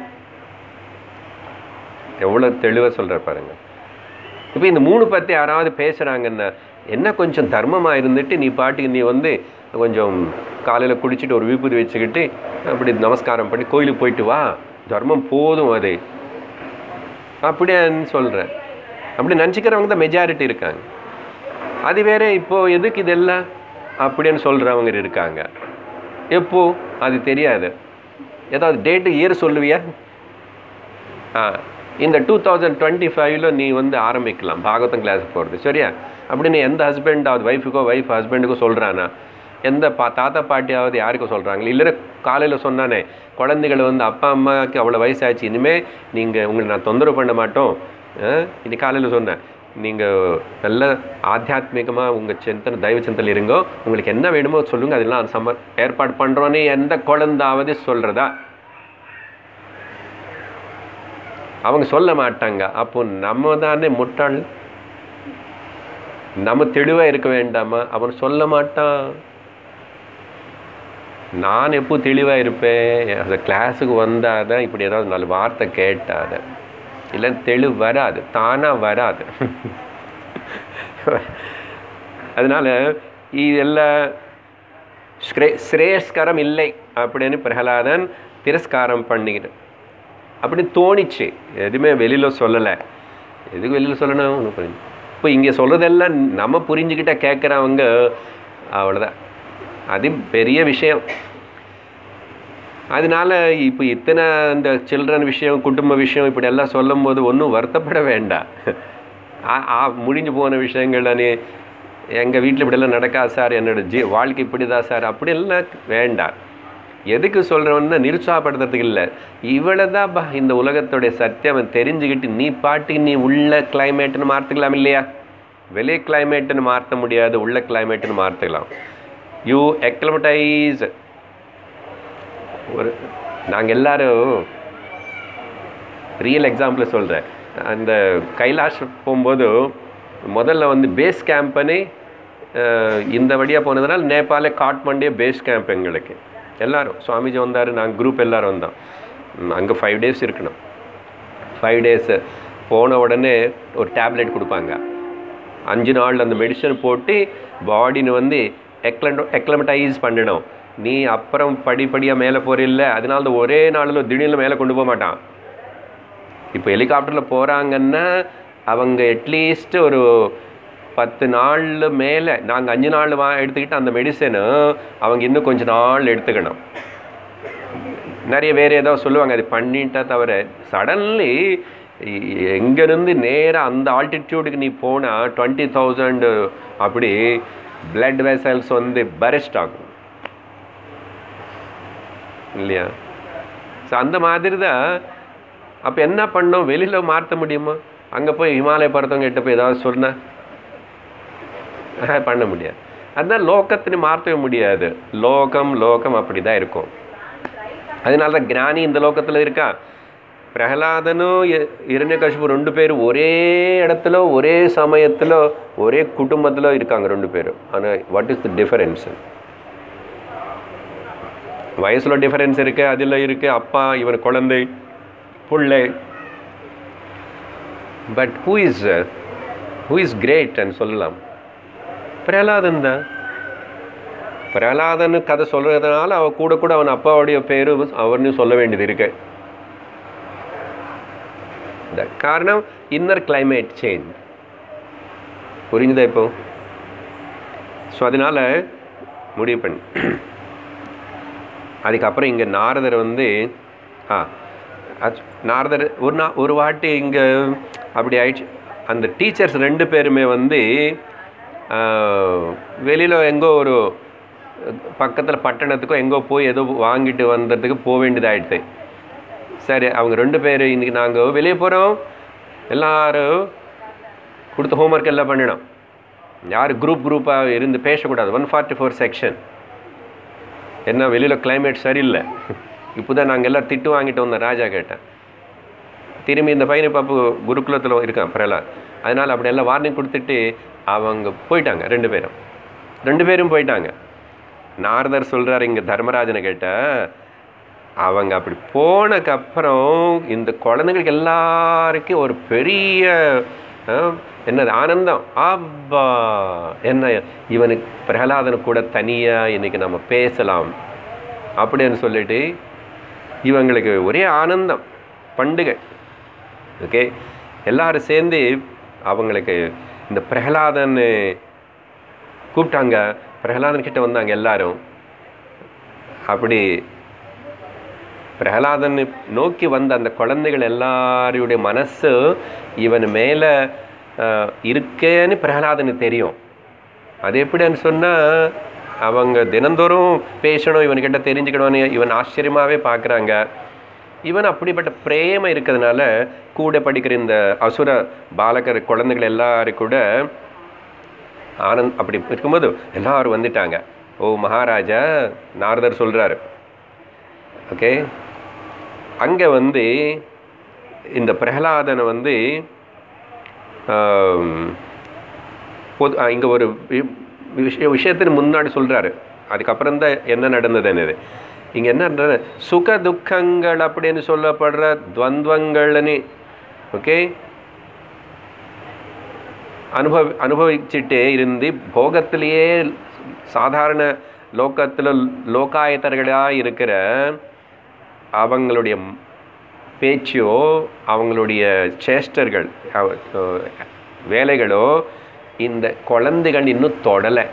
எவ்வளோ தெளிவாக சொல்கிற பாருங்க இப்போ இந்த மூணு பற்றி யாராவது பேசுகிறாங்கன்னா என்ன கொஞ்சம் தர்மமாக இருந்துட்டு நீ பாட்டுக்கு நீ வந்து கொஞ்சம் காலையில் குடிச்சிட்டு ஒரு விபூதி வச்சுக்கிட்டு அப்படி நமஸ்காரம் பண்ணி கோயிலுக்கு போயிட்டு வா தர்மம் போதும் அது அப்படியான்னு சொல்கிறேன் அப்படி நினச்சிக்கிறவங்க தான் மெஜாரிட்டி இருக்காங்க அது வேற இப்போ எதுக்கு இதெல்லாம் அப்படின்னு சொல்கிறவங்க இருக்காங்க எப்போ அது தெரியாது ஏதாவது டேட்டு இயர் சொல்லுவியா ஆ இந்த டூ தௌசண்ட் டுவெண்ட்டி ஃபைவ்ல நீ வந்து ஆரம்பிக்கலாம் பாகவதம் கிளாஸுக்கு போகிறது சரியா அப்படின்னு எந்த ஹஸ்பண்ட் அது ஒய்ஃபுக்கோ ஒய்ஃப் ஹஸ்பண்டுக்கோ சொல்கிறானா எந்த பா தாத்தா பாட்டியாவது யாருக்கும் சொல்கிறாங்க இல்லைன்னா காலையில் சொன்னானே குழந்தைகள் வந்து அப்பா அம்மாவுக்கு அவ்வளோ வயசாச்சு இனிமேல் நீங்கள் உங்களை நான் தொந்தரவு பண்ண மாட்டோம் ஆ, இன்னைக்கு காலையில் சொன்னேன் நீங்கள் நல்ல ஆத்தியாத்மிகமாக உங்கள் சிந்தனை தெய்வ சிந்தனை இருங்கோ உங்களுக்கு என்ன வேணுமோ சொல்லுங்கள் அதெல்லாம் சம்ம ஏற்பாடு பண்ணுறோன்னே எந்த குழந்தாவது சொல்கிறதா அவங்க சொல்ல மாட்டாங்க அப்போ நம்ம தானே முட்டாள் நம்ம தெளிவாக இருக்க வேண்டாமா அவன் சொல்ல மாட்டான் நான் எப்போ தெளிவாக இருப்பேன் அந்த கிளாஸுக்கு வந்தால் தான் இப்படி ஏதாவது நாலு வார்த்தை கேட்டாத இல்லை தெளிவு வராது தானாக வராது அதனால் இதெல்லாம் ஸ்ரே ஸ்ரேயஸ்கரம் இல்லை அப்படின்னு பிரகலாதன் திரஸ்காரம் பண்ணிக்கிட்டு அப்படி தோணிச்சு எதுவுமே வெளியில் சொல்லலை எதுக்கு வெளியில் சொல்லணும் ஒன்றும் புரிஞ்சு இப்போ இங்கே சொல்கிறதெல்லாம் நம்ம புரிஞ்சுக்கிட்ட கேட்குறவங்க அவ்வளோதான் அது பெரிய விஷயம் அதனால இப்போ இத்தனை இந்த சில்ட்ரன் விஷயம் குடும்ப விஷயம் இப்படி எல்லாம் சொல்லும் போது ஒன்றும் வருத்தப்பட வேண்டாம் ஆ- ஆ, முடிஞ்சு போன விஷயங்கள் நீ எங்கள் வீட்டில் இப்படியெல்லாம் நடக்காது சார் என்னோட ஜீ வாழ்க்கை இப்படி தான் சார் அப்படியெல்லாம் வேண்டாம் எதுக்கு சொல்கிறவன்னா நிருத்சாகப்படுத்துறதுக்கு இல்லை இவ்வளோ தான் இந்த உலகத்துடைய சத்தியம் தெரிஞ்சுக்கிட்டு நீ பாட்டு நீ உள்ள கிளைமேட்டுன்னு மாற்றிக்கலாம் இல்லையா வெளியே கிளைமேட்டுன்னு மாற்ற முடியாது உள்ள கிளைமேட்டுன்னு மாற்றிக்கலாம் யூ எக்லமடைஸ் ஒரு நாங்கள் எல்லாரும் ரியல் எக்ஸாம்பிள் சொல்கிறேன் அந்த கைலாஷ் போகும்போது முதல்ல வந்து பேஸ் கேம்பனே இந்த வழியாக போனதுனால நேபாள காட்மண்டே பேஸ் கேம்ப் எங்களுக்கு எல்லாரும் சுவாமிஜி வந்தார் நாங்கள் குரூப் எல்லாரும் வந்தோம் அங்கே ஃபைவ் டேஸ் இருக்கணும் ஃபைவ் டேஸு போன உடனே ஒரு டேப்லெட் கொடுப்பாங்க அஞ்சு நாள் அந்த மெடிசன் போட்டு பாடின்னு வந்து எக்லண்டோ எக்லமடைஸ் பண்ணணும் நீ அப்புறம் படிப்படியாக மேலே போறில்ல அதனால தான் ஒரே நாளில் திடீர்னு மேலே கொண்டு போக மாட்டான் இப்போ ஹெலிகாப்டரில் போகிறாங்கன்னா அவங்க அட்லீஸ்ட் ஒரு பத்து நாள் மேலே நாங்கள் அஞ்சு நாள் வா எடுத்துக்கிட்டு அந்த மெடிசனு அவங்க இன்னும் கொஞ்ச நாள் எடுத்துக்கணும் நிறைய வேறு ஏதோ சொல்லுவாங்க அது பண்ணிட்டா தவிர சடன்லி எங்கேருந்து நேராக அந்த ஆல்டிடியூடுக்கு நீ போனால் டுவெண்ட்டி தௌசண்ட் அப்படி பிளட் வெசல்ஸ் வந்து பரெஸ்ட் ஆகும் இல்லையா ஸோ அந்த மாதிரி தான் அப்போ என்ன பண்ணோம் வெளியில் மாற்ற முடியுமா அங்கே போய் ஹிமாலய பருத்தவங்க கிட்ட போய் ஏதாவது சொன்னா பண்ண முடியாது அதுதான் லோகத்தினை மாற்றவே முடியாது லோகம் லோகம் அப்படி தான் இருக்கும் அதனால தான் ஞானி இந்த லோகத்தில் இருக்கா பிரகலாதனும் இரண்யகசிபு ரெண்டு பேரும் ஒரே இடத்துல ஒரே சமயத்தில் ஒரே குடும்பத்தில் இருக்காங்க ரெண்டு பேரும் ஆனால் வாட் இஸ் த டிஃபரன்ஸ் வயசில் டிஃபரன்ஸ் இருக்குது அதில் இருக்குது அப்பா இவன் குழந்தை பிள்ளை but who is who is கிரேட்னு சொல்லலாம் பிரகலாதன் தான் பிரகலாதன் கதை சொல்கிறதுனால அவ கூட கூட அவன் அப்பாவுடைய பேரு அவர்னு சொல்ல வேண்டியது இருக்கு காரணம் இன்னர் கிளைமேட் சேஞ்ச் புரிஞ்சுதா இப்போ ஸோ அதனால் முடிவு பண்ணி அதுக்கப்புறம் இங்கே நாரதர் வந்து ஆ நாரதர் ஒரு நா ஒரு வாட்டி இங்கே அப்படி ஆயிடுச்சு அந்த டீச்சர்ஸ் ரெண்டு பேருமே வந்து வெளியில் எங்கோ ஒரு பக்கத்தில் பட்டணத்துக்கோ எங்கோ போய் ஏதோ வாங்கிட்டு வந்ததுக்கு போக வேண்டியதாகிடுது சரி அவங்க ரெண்டு பேர் இன்றைக்கி நாங்கள் வெளியே போகிறோம் எல்லோரும் கொடுத்த ஹோம்ஒர்க் எல்லாம் பண்ணினோம் யார் குரூப் குரூப்பாக இருந்து பேசக்கூடாது ஒன் ஃபார்ட்டி ஃபோர் செக்ஷன் என்ன வெளியில் கிளைமேட் சரியில்லை இப்போ தான் நாங்கள் எல்லாம் திட்டு வாங்கிட்டு வந்தோம் ராஜா கேட்டேன் திரும்பி இந்த பையனை பாப்பு குருகுலத்தில் இருக்கான் பிரலாத் அதனால் அப்படி எல்லாம் வார்னிங் கொடுத்துட்டு அவங்க போயிட்டாங்க ரெண்டு பேரும் ரெண்டு பேரும் போயிட்டாங்க நாரதர் சொல்கிறார் இங்கே தர்மராஜனை கேட்ட அவங்க அப்படி போனதுக்கப்புறம் இந்த குழந்தைங்களுக்கு எல்லாருக்கும் ஒரு பெரிய என்னது ஆனந்தம் அப்பா என்ன இவனுக்கு பிரகலாதனு கூட தனியாக இன்னைக்கு நம்ம பேசலாம் அப்படின்னு சொல்லிட்டு இவங்களுக்கு ஒரே ஆனந்தம் பண்டிகை ஓகே எல்லாரும் சேர்ந்து அவங்களுக்கு இந்த பிரகலாதன் கூப்பிட்டாங்க பிரகலாதன் கிட்ட வந்தாங்க எல்லாரும் அப்படி பிரகலாதன் நோக்கி வந்த அந்த குழந்தைகள் எல்லாருடைய மனசு இவன் மேலே இருக்கேன்னு பிரகலாதனுக்கு தெரியும் அது எப்படின்னு சொன்னால் அவங்க தினந்தோறும் பேசணும் இவன்கிட்ட தெரிஞ்சுக்கணும்னு இவன் ஆச்சரியமாகவே பார்க்குறாங்க இவன் அப்படிப்பட்ட பிரேமம் இருக்கிறதுனால கூட படிக்கிற இந்த அசுர பாலகர் குழந்தைகள் எல்லாரும் கூட ஆனந்த் அப்படி இருக்கும்போது எல்லாரும் வந்துட்டாங்க ஓ மகாராஜா நாரதர் சொல்கிறாரு ஓகே அங்கே வந்து இந்த பிரகலாதனை வந்து பொது இங்கே ஒரு விஷய விஷயத்தின் முன்னாடி சொல்கிறாரு அதுக்கப்புறம் தான் என்ன நடந்ததுன்னு இங்கே என்ன சுக துக்கங்கள் அப்படின்னு சொல்லப்படுற துவந்தங்கள்னு ஓகே அனுபவி அனுபவிச்சுட்டே இருந்து போகத்திலேயே சாதாரண லோக்கத்தில் லோகாயத்தர்களாக இருக்கிற அவங்களுடைய பேச்சோ அவங்களுடைய சேஷ்டர்கள் வேலைகளோ இந்த குழந்தைகள் இன்னும் தொடலை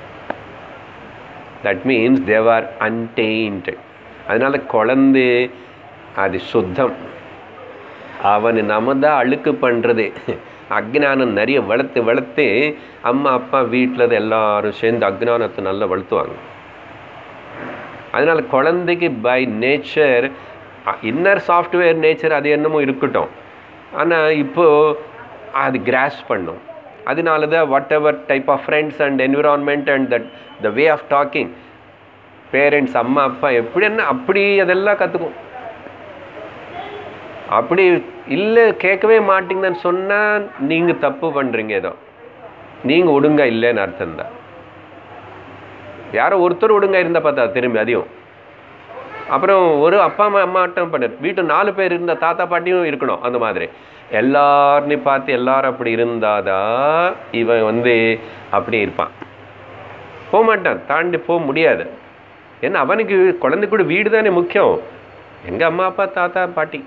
தட் மீன்ஸ் தேவர் அன்டெயின்ட் அதனால் குழந்தை அது சுத்தம் அவன் நம்ம தான் அழுக்கு பண்ணுறது அக்ஞானம் நிறைய வளர்த்து வளர்த்து அம்மா அப்பா வீட்டில் எல்லாரும் சேர்ந்து அக்ஞானத்தை நல்லா வளர்த்துவாங்க அதனால் குழந்தைக்கு by nature inner software nature அது என்னமோ இருக்கட்டும் ஆனால் இப்போது அது கிராஸ் பண்ணும் அதனால தான் whatever type of friends and environment and that the way of talking parents அம்மா அப்பா எப்படி என்ன அப்படி அதெல்லாம் கற்றுக்கும் அப்படி இல்லை கேட்கவே மாட்டீங்கன்னு சொன்னால் நீங்கள் தப்பு பண்ணுறீங்க ஏதோ நீங்கள் ஒழுங்கா இல்லைன்னு அர்த்தம் தான் யாரோ ஒருத்தர் ஒழுங்கா இருந்தால் பார்த்தா திரும்பி அதையும் அப்புறம் ஒரு அப்பா அம்மா அம்மாட்டம் பண்ண வீட்டு நாலு பேர் இருந்த தாத்தா பாட்டியும் இருக்கணும் அந்த மாதிரி எல்லாரையும் பார்த்து எல்லாரும் அப்படி இருந்தாதான் இவன் வந்து அப்படி இருப்பான் போக மாட்டான் தாண்டி போக முடியாது ஏன்னா அவனுக்கு குழந்தை கூட வீடு தானே முக்கியம் எங்கள் அம்மா அப்பா தாத்தா பாட்டி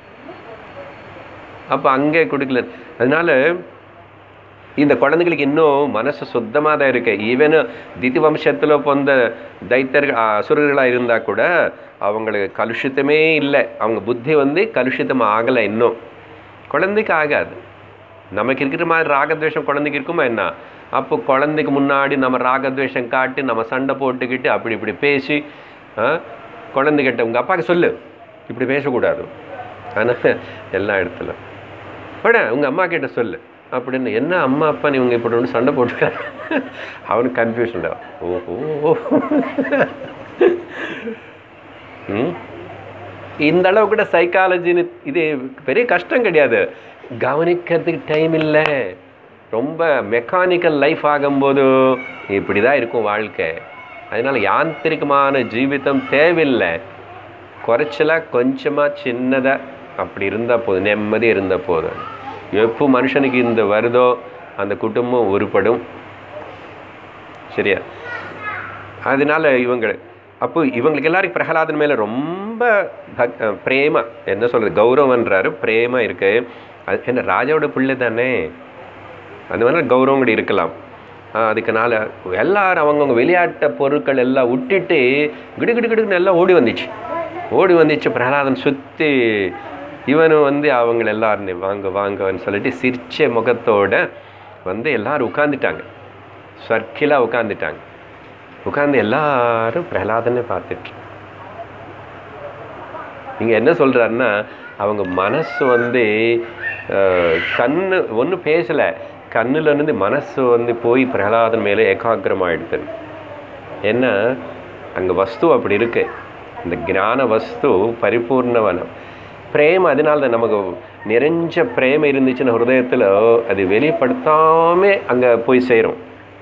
அப்போ அங்கே கொடுக்கல அதனால இந்த குழந்தைகளுக்கு இன்னும் மனசு சுத்தமாக தான் இருக்கு ஈவன் திதி வம்சத்தில் பொந்த தைத்தர்கள் அசுரர்களாக இருந்தால் கூட அவங்களுக்கு கலுஷித்தமே இல்லை அவங்க புத்தி வந்து கலுஷித்தம் ஆகலை இன்னும் குழந்தைக்கு ஆகாது நமக்கு இருக்கிற மாதிரி ராகத்வேஷம் குழந்தைக்கு இருக்குமா என்ன அப்போ குழந்தைக்கு முன்னாடி நம்ம ராகத்வேஷம் காட்டி நம்ம சண்டை போட்டுக்கிட்டு அப்படி இப்படி பேசி ஆ, குழந்தைகிட்ட உங்கள் அப்பாவுக்கு சொல்லு இப்படி பேசக்கூடாது ஆனால் எல்லா இடத்துல பட உங்கள் அம்மா கிட்ட சொல்லு அப்படின்னு என்ன அம்மா அப்பா நீ இவங்க இப்படி ஒன்று சண்டை போட்டுருக்காரு அவனுக்கு கன்ஃபியூஷன் ஓஹோ ம் இந்த அளவு கூட சைக்காலஜின்னு இது பெரிய கஷ்டம் கிடையாது கவனிக்கிறதுக்கு டைம் இல்லை ரொம்ப மெக்கானிக்கல் லைஃப் ஆகும்போது இப்படி தான் இருக்கும் வாழ்க்கை அதனால யாந்திரிகமான ஜீவிதம் தேவையில்லை குறைச்சலாக கொஞ்சமாக சின்னதாக அப்படி இருந்தால் போதும் நிம்மதி இருந்தால் போதும் எப்போ மனுஷனுக்கு இந்த வருதோ அந்த குடும்பம் உருப்படும் சரியா அதனால இவங்க அப்போ இவங்களுக்கு எல்லாருக்கும் பிரகலாதன் மேலே ரொம்ப பக் அஹ் பிரேம என்ன சொல்கிறது கௌரவன்றாரு பிரேம இருக்கு அது என்ன ராஜாவோட பிள்ளை தானே அந்த மாதிரி கௌரவம் கூட இருக்கலாம் ஆஹ் அதுக்குனால எல்லாரும் அவங்கவுங்க விளையாட்ட பொருட்கள் எல்லாம் விட்டுட்டு கிடு கிடு கிடுன்னு எல்லாம் ஓடி வந்துச்சு ஓடி வந்துச்சு பிரகலாதன் சுற்றி இவனும் வந்து அவங்கள எல்லாரும் வாங்க வாங்கன்னு சொல்லிட்டு சிரிச்ச முகத்தோட வந்து எல்லாரும் உட்காந்துட்டாங்க சர்க்கிளாக உட்காந்துட்டாங்க உட்காந்து எல்லாரும் பிரகலாதனை பார்த்துட்டு நீங்கள் என்ன சொல்கிறாருன்னா அவங்க மனசு வந்து அஹ், கண்ணு ஒன்றும் பேசலை கண்ணுல இருந்து மனசு வந்து போய் பிரகலாதன் மேலே ஏகாகிரமாயிடுது ஏன்னா அங்கே வஸ்து அப்படி இருக்கு இந்த ஞான வஸ்து பரிபூர்ணவனம் பிரேம அதனால தான் நமக்கு நிறைஞ்ச பிரேம இருந்துச்சுன்னா ஹிருதயத்தில் அது வெளிப்படுத்தாமல் அங்கே போய் சேரும்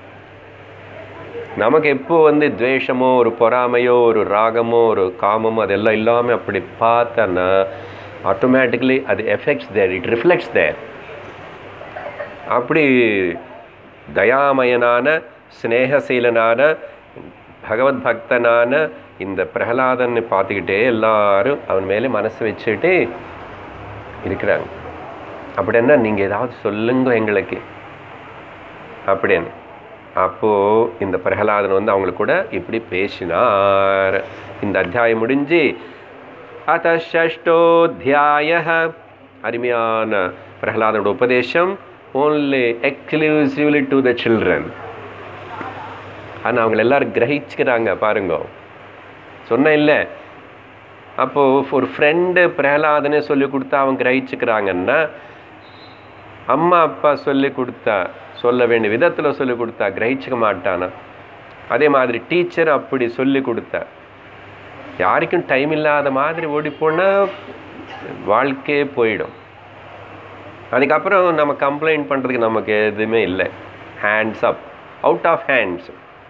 நமக்கு எப்போ வந்து துவேஷமோ ஒரு பொறாமையோ ஒரு ராகமோ ஒரு காமமோ அதெல்லாம் இல்லாமல் அப்படி பார்த்தோன்னா ஆட்டோமேட்டிக்கலி அது effects there it reflects there அப்படி தயாமயனான ஸ்னேகசீலனான பகவத் பக்தனான இந்த பிரகலாதனை பார்த்துக்கிட்டே எல்லாரும் அவன் மேலே மனசு வச்சுட்டு இருக்கிறாங்க அப்படின்னா நீங்கள் ஏதாவது சொல்லுங்க எங்களுக்கு அப்படின்னு அப்போது இந்த பிரகலாதன் வந்து அவங்களுக்கு கூட இப்படி பேசினார் இந்த அத்தியாயம் முடிஞ்சு அத ஷஷ்டோத்தியாய அருமையான பிரகலாதனோட உபதேசம் only exclusively to the children ஆனால் அவங்க எல்லாரும் கிரகிச்சுக்கிறாங்க பாருங்க சொன்னேன் இல்லை அப்போது ஒரு ஃப்ரெண்டு பிரகலாதனே சொல்லி கொடுத்தா அவங்க கிரகிச்சுக்கிறாங்கன்னா அம்மா அப்பா சொல்லி கொடுத்தா சொல்ல வேண்டிய விதத்தில் சொல்லி கொடுத்தா கிரகிச்சிக்க மாட்டானா அதே மாதிரி டீச்சர் அப்படி சொல்லி கொடுத்தா யாருக்கும் டைம் இல்லாத மாதிரி ஓடி போனால் வாழ்க்கையே போயிடும் அதுக்கப்புறம் நம்ம கம்ப்ளைண்ட் பண்ணுறதுக்கு நமக்கு எதுவுமே இல்லை hands up out of hands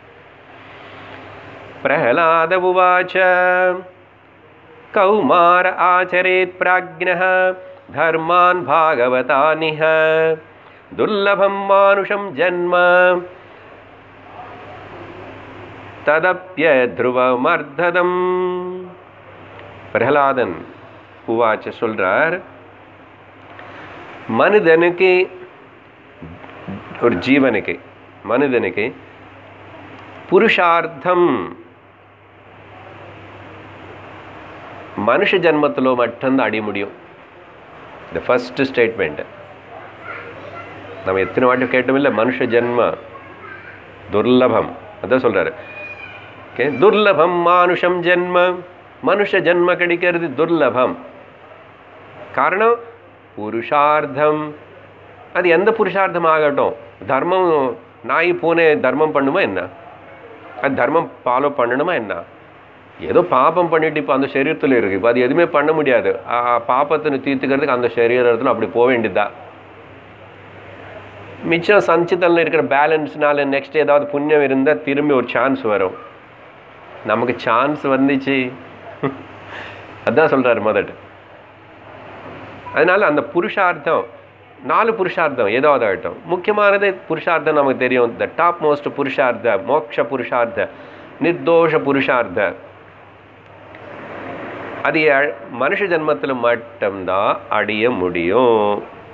பிரஹலாத உவாச்ச கௌமார ஆச்சரேத் பிராஜ்ஞः धर्मान् भागवतानिह दुर्लभं मानुषं जन्म ததப்பியத்ருவமர்த்ததம் பிரகலாதன் உவாச்ச சொல்றார் மனிதனுக்கு ஒரு ஜீவனுக்கு மனிதனுக்கு புருஷார்த்தம் மனுஷ ஜன்மத்தில் மட்டும்தான் அடைய முடியும் இந்த ஃபஸ்ட்டு ஸ்டேட்மெண்ட்டு நம்ம எத்தனை வாட்டி கேட்டோமில்ல மனுஷ ஜென்ம துர்லபம் அதான் சொல்கிறாரு ஓகே துர்லபம் மானுஷம் ஜென்ம மனுஷ ஜென்ம கிடைக்கிறது துர்லபம் காரணம் புருஷார்த்தம் அது எந்த புருஷார்த்தம் ஆகட்டும் தர்மம் நாய் பூனை தர்மம் பண்ணுமா என்ன அது தர்மம் ஃபாலோ பண்ணணுமா என்ன ஏதோ பாபம் பண்ணிட்டு இப்போ அந்த சரீரத்தில் இருக்குது இப்போ அது எதுவுமே பண்ண முடியாது ஆ, பாபத்தினை தீர்த்துக்கிறதுக்கு அந்த சரீரத்தில் அப்படி போக வேண்டியதுதான் மிச்சம் சஞ்சிதனில் இருக்கிற பேலன்ஸ்னால நெக்ஸ்ட் ஏதாவது புண்ணியம் இருந்தால் திரும்பி ஒரு சான்ஸ் வரும் நமக்கு சான்ஸ் வந்துச்சு அதான் சொல்கிறாரு முதல்ல அதனால அந்த புருஷார்த்தம் நாலு புருஷார்த்தம் ஏதாவது ஆகட்டும் முக்கியமானது புருஷார்த்தம் நமக்கு தெரியும் த டாப் மோஸ்ட் புருஷார்த்த மோக்ஷ புருஷார்த்த நிர்தோஷ புருஷார்த்த அது அ- மனுஷ ஜென்மத்தில் மட்டும்தான் அடைய முடியும்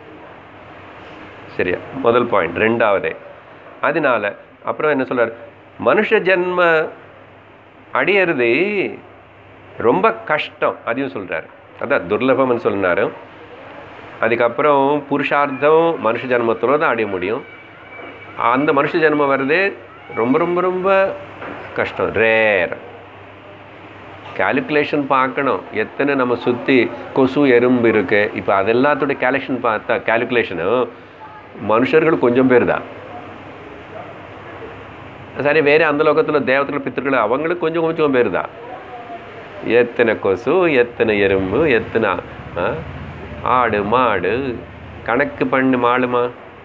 சரியா முதல் பாயிண்ட் ரெண்டாவது அதனால அப்புறம் என்ன சொல்றார் மனுஷ ஜென்ம அடையிறது ரொம்ப கஷ்டம் அதையும் சொல்றாரு அதான் துர்லபம்னு சொன்னாரு அதுக்கப்புறம் புருஷார்த்தம் மனுஷ ஜென்மத்தோட தான் அடைய முடியும் அந்த மனுஷ ஜென்மம் வர்றதே ரொம்ப ரொம்ப ரொம்ப கஷ்டம் ரேர் கால்குலேஷன் பார்க்கணும் எத்தனை நம்ம சுற்றி கொசு எறும்பு இருக்கு இப்போ அதெல்லாத்தோட கேல்குலேஷன் பார்த்தா கால்குலேஷனு மனுஷர்கள் கொஞ்சம் பேர் தான் சரி வேறு அந்த லோகத்தில் தேவத்தில் பித்திருக்கள் அவங்களுக்கு கொஞ்சம் கொஞ்சம் பேர் தான் எத்தனை கொசு எத்தனை எறும்பு எத்தனை ஆ, ஆடு மாடு கணக்கு பண்ணு மாளுமா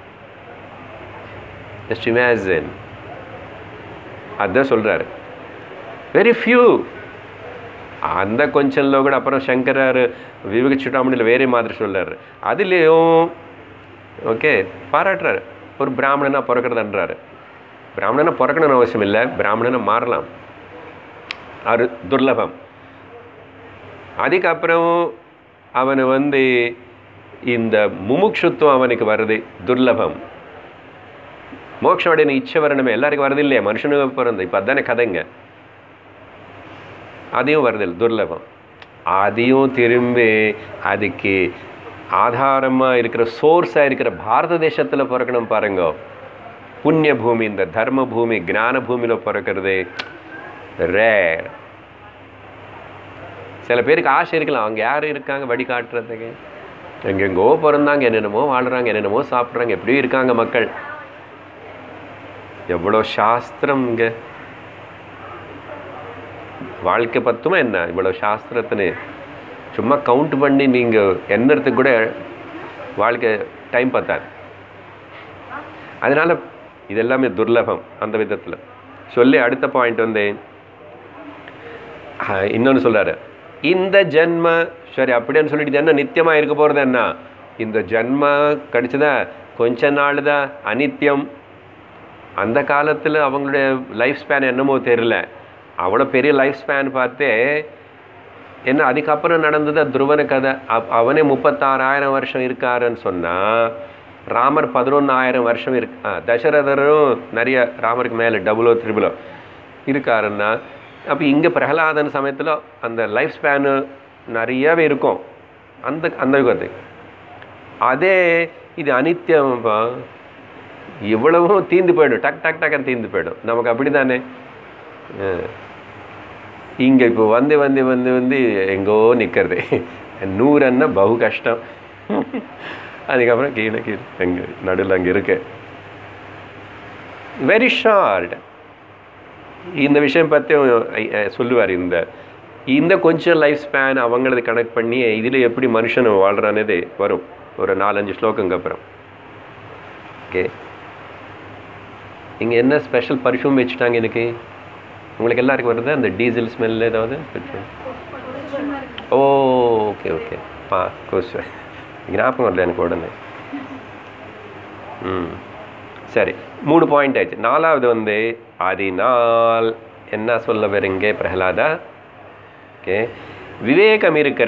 ஜஸ்ட் இமேஜின் அதான் சொல்கிறாரு வெரி ஃபியூ அந்த கொஞ்சம்ல கூட அப்புறம் சங்கரர் விவேக சுட்டாமணியில் வேறே மாதிரி சொல்றாரு அதுலேயும் ஓகே பாராட்டுறாரு ஒரு பிராமணனா பிறக்கிறதுன்றாரு பிராமணனா பிறக்கணும்னு அவசியம் இல்லை பிராமணனா மாறலாம் அது துர்லபம் அதுக்கப்புறம் அவனு வந்து இந்த முமுட்சுத்துவம் அவனுக்கு வருது துர்லபம் மோட்சோடைய இச்சை வரணுமே எல்லாருக்கும் வருது இல்லையா மனுஷனுக்கு பிறந்து இப்போ அதானே கதைங்க அதையும் வருது துர்லபம் அதையும் திரும்பி அதுக்கு ஆதாரமாக இருக்கிற சோர்ஸாக இருக்கிற பாரத தேசத்தில் பிறக்கணும் பாருங்க புண்ணிய பூமி இந்த தர்ம பூமி ஞான பூமியில் பிறக்கிறது ரேர் சில பேருக்கு ஆசை இருக்கலாம் அவங்க யார் இருக்காங்க வழிகாட்டுறதுக்கு எங்கெங்கோ பிறந்தாங்க என்னென்னமோ வாழ்கிறாங்க என்னென்னமோ சாப்பிட்றாங்க எப்படியும் இருக்காங்க மக்கள் எவ்வளோ சாஸ்திரம் இங்கே வாழ்க்கை பத்துமா என்ன இவ்வளோ சாஸ்திரத்தின்னு சும்மா கவுண்ட் பண்ணி நீங்கள் எண்ணறதுக்கு கூட வாழ்க்கை டைம் பத்தாது அதனால் இதெல்லாமே துர்லபம் அந்த விதத்தில் சொல்லி அடுத்த பாயிண்ட் வந்து ஆஹ், இன்னொன்னு சொல்றாரு இந்த ஜென்ம சரி அப்படின்னு சொல்லிட்டு இது என்ன நித்தியமாக இருக்க போகிறது என்ன இந்த ஜென்ம கிடைச்சதா கொஞ்ச நாள் தான் அனித்தியம் அந்த காலத்தில் அவங்களுடைய லைஃப் ஸ்பேன் என்னமோ தெரியல அவ்வளோ பெரிய லைஃப் ஸ்பேன் பார்த்து என்ன அதுக்கப்புறம் நடந்தது துருவன கதை அவ்- அவனே முப்பத்தாறாயிரம் வருஷம் இருக்காருன்னு சொன்னால் ராமர் பதினொன்றாயிரம் வருஷம் இருக்கு ஆ, தசரதரும் நிறைய ராமருக்கு மேலே டபுளோ த்ரிபிளோ இருக்காருன்னா அப்போ இங்கே பிரகலாதன் சமயத்தில் அந்த லைஃப் ஸ்பேனு நிறையவே இருக்கும் அந்த அந்த யுகத்துக்கு அதே இது அனித்தியம்ப்பா இவ்வளவும் தீந்து போயிடும் டக் டக் டக்குன்னு தீந்து போயிடும் நமக்கு அப்படி தானே இங்கே இப்போ வந்து வந்து வந்து வந்து எங்கோ நிற்கிறது நூறுன்னா பகு கஷ்டம் அதுக்கப்புறம் கீழே கீழே அங்கே நடுவில் அங்கே இருக்கு வெரி ஷார்ட் இந்த விஷயம் பற்றி சொல்லுவார் இந்த இந்த கொஞ்சம் லைஃப் ஸ்பேன் அவங்களது கனெக்ட் பண்ணி இதில் எப்படி மனுஷன் வாழ்கிறானது வரும் ஒரு நாலஞ்சு ஸ்லோகங்க அப்புறம் ஓகே இங்கே என்ன ஸ்பெஷல் பர்ஃப்யூம் வச்சுட்டாங்க எனக்கு உங்களுக்கு எல்லாருக்கும் வருது அந்த டீசல் ஸ்மெல் ஏதாவது perfume? ஓ ஓகே ஓகே பா கோஸ் ஞாபகம் வரல எனக்கு உடனே ம் சரி மூணு பாயிண்ட் ஆயிடுச்சு நாலாவது வந்து அதனால் என்ன சொல்ல வரீங்க பிரகலாதா ஓகே விவேகம் இருக்கிற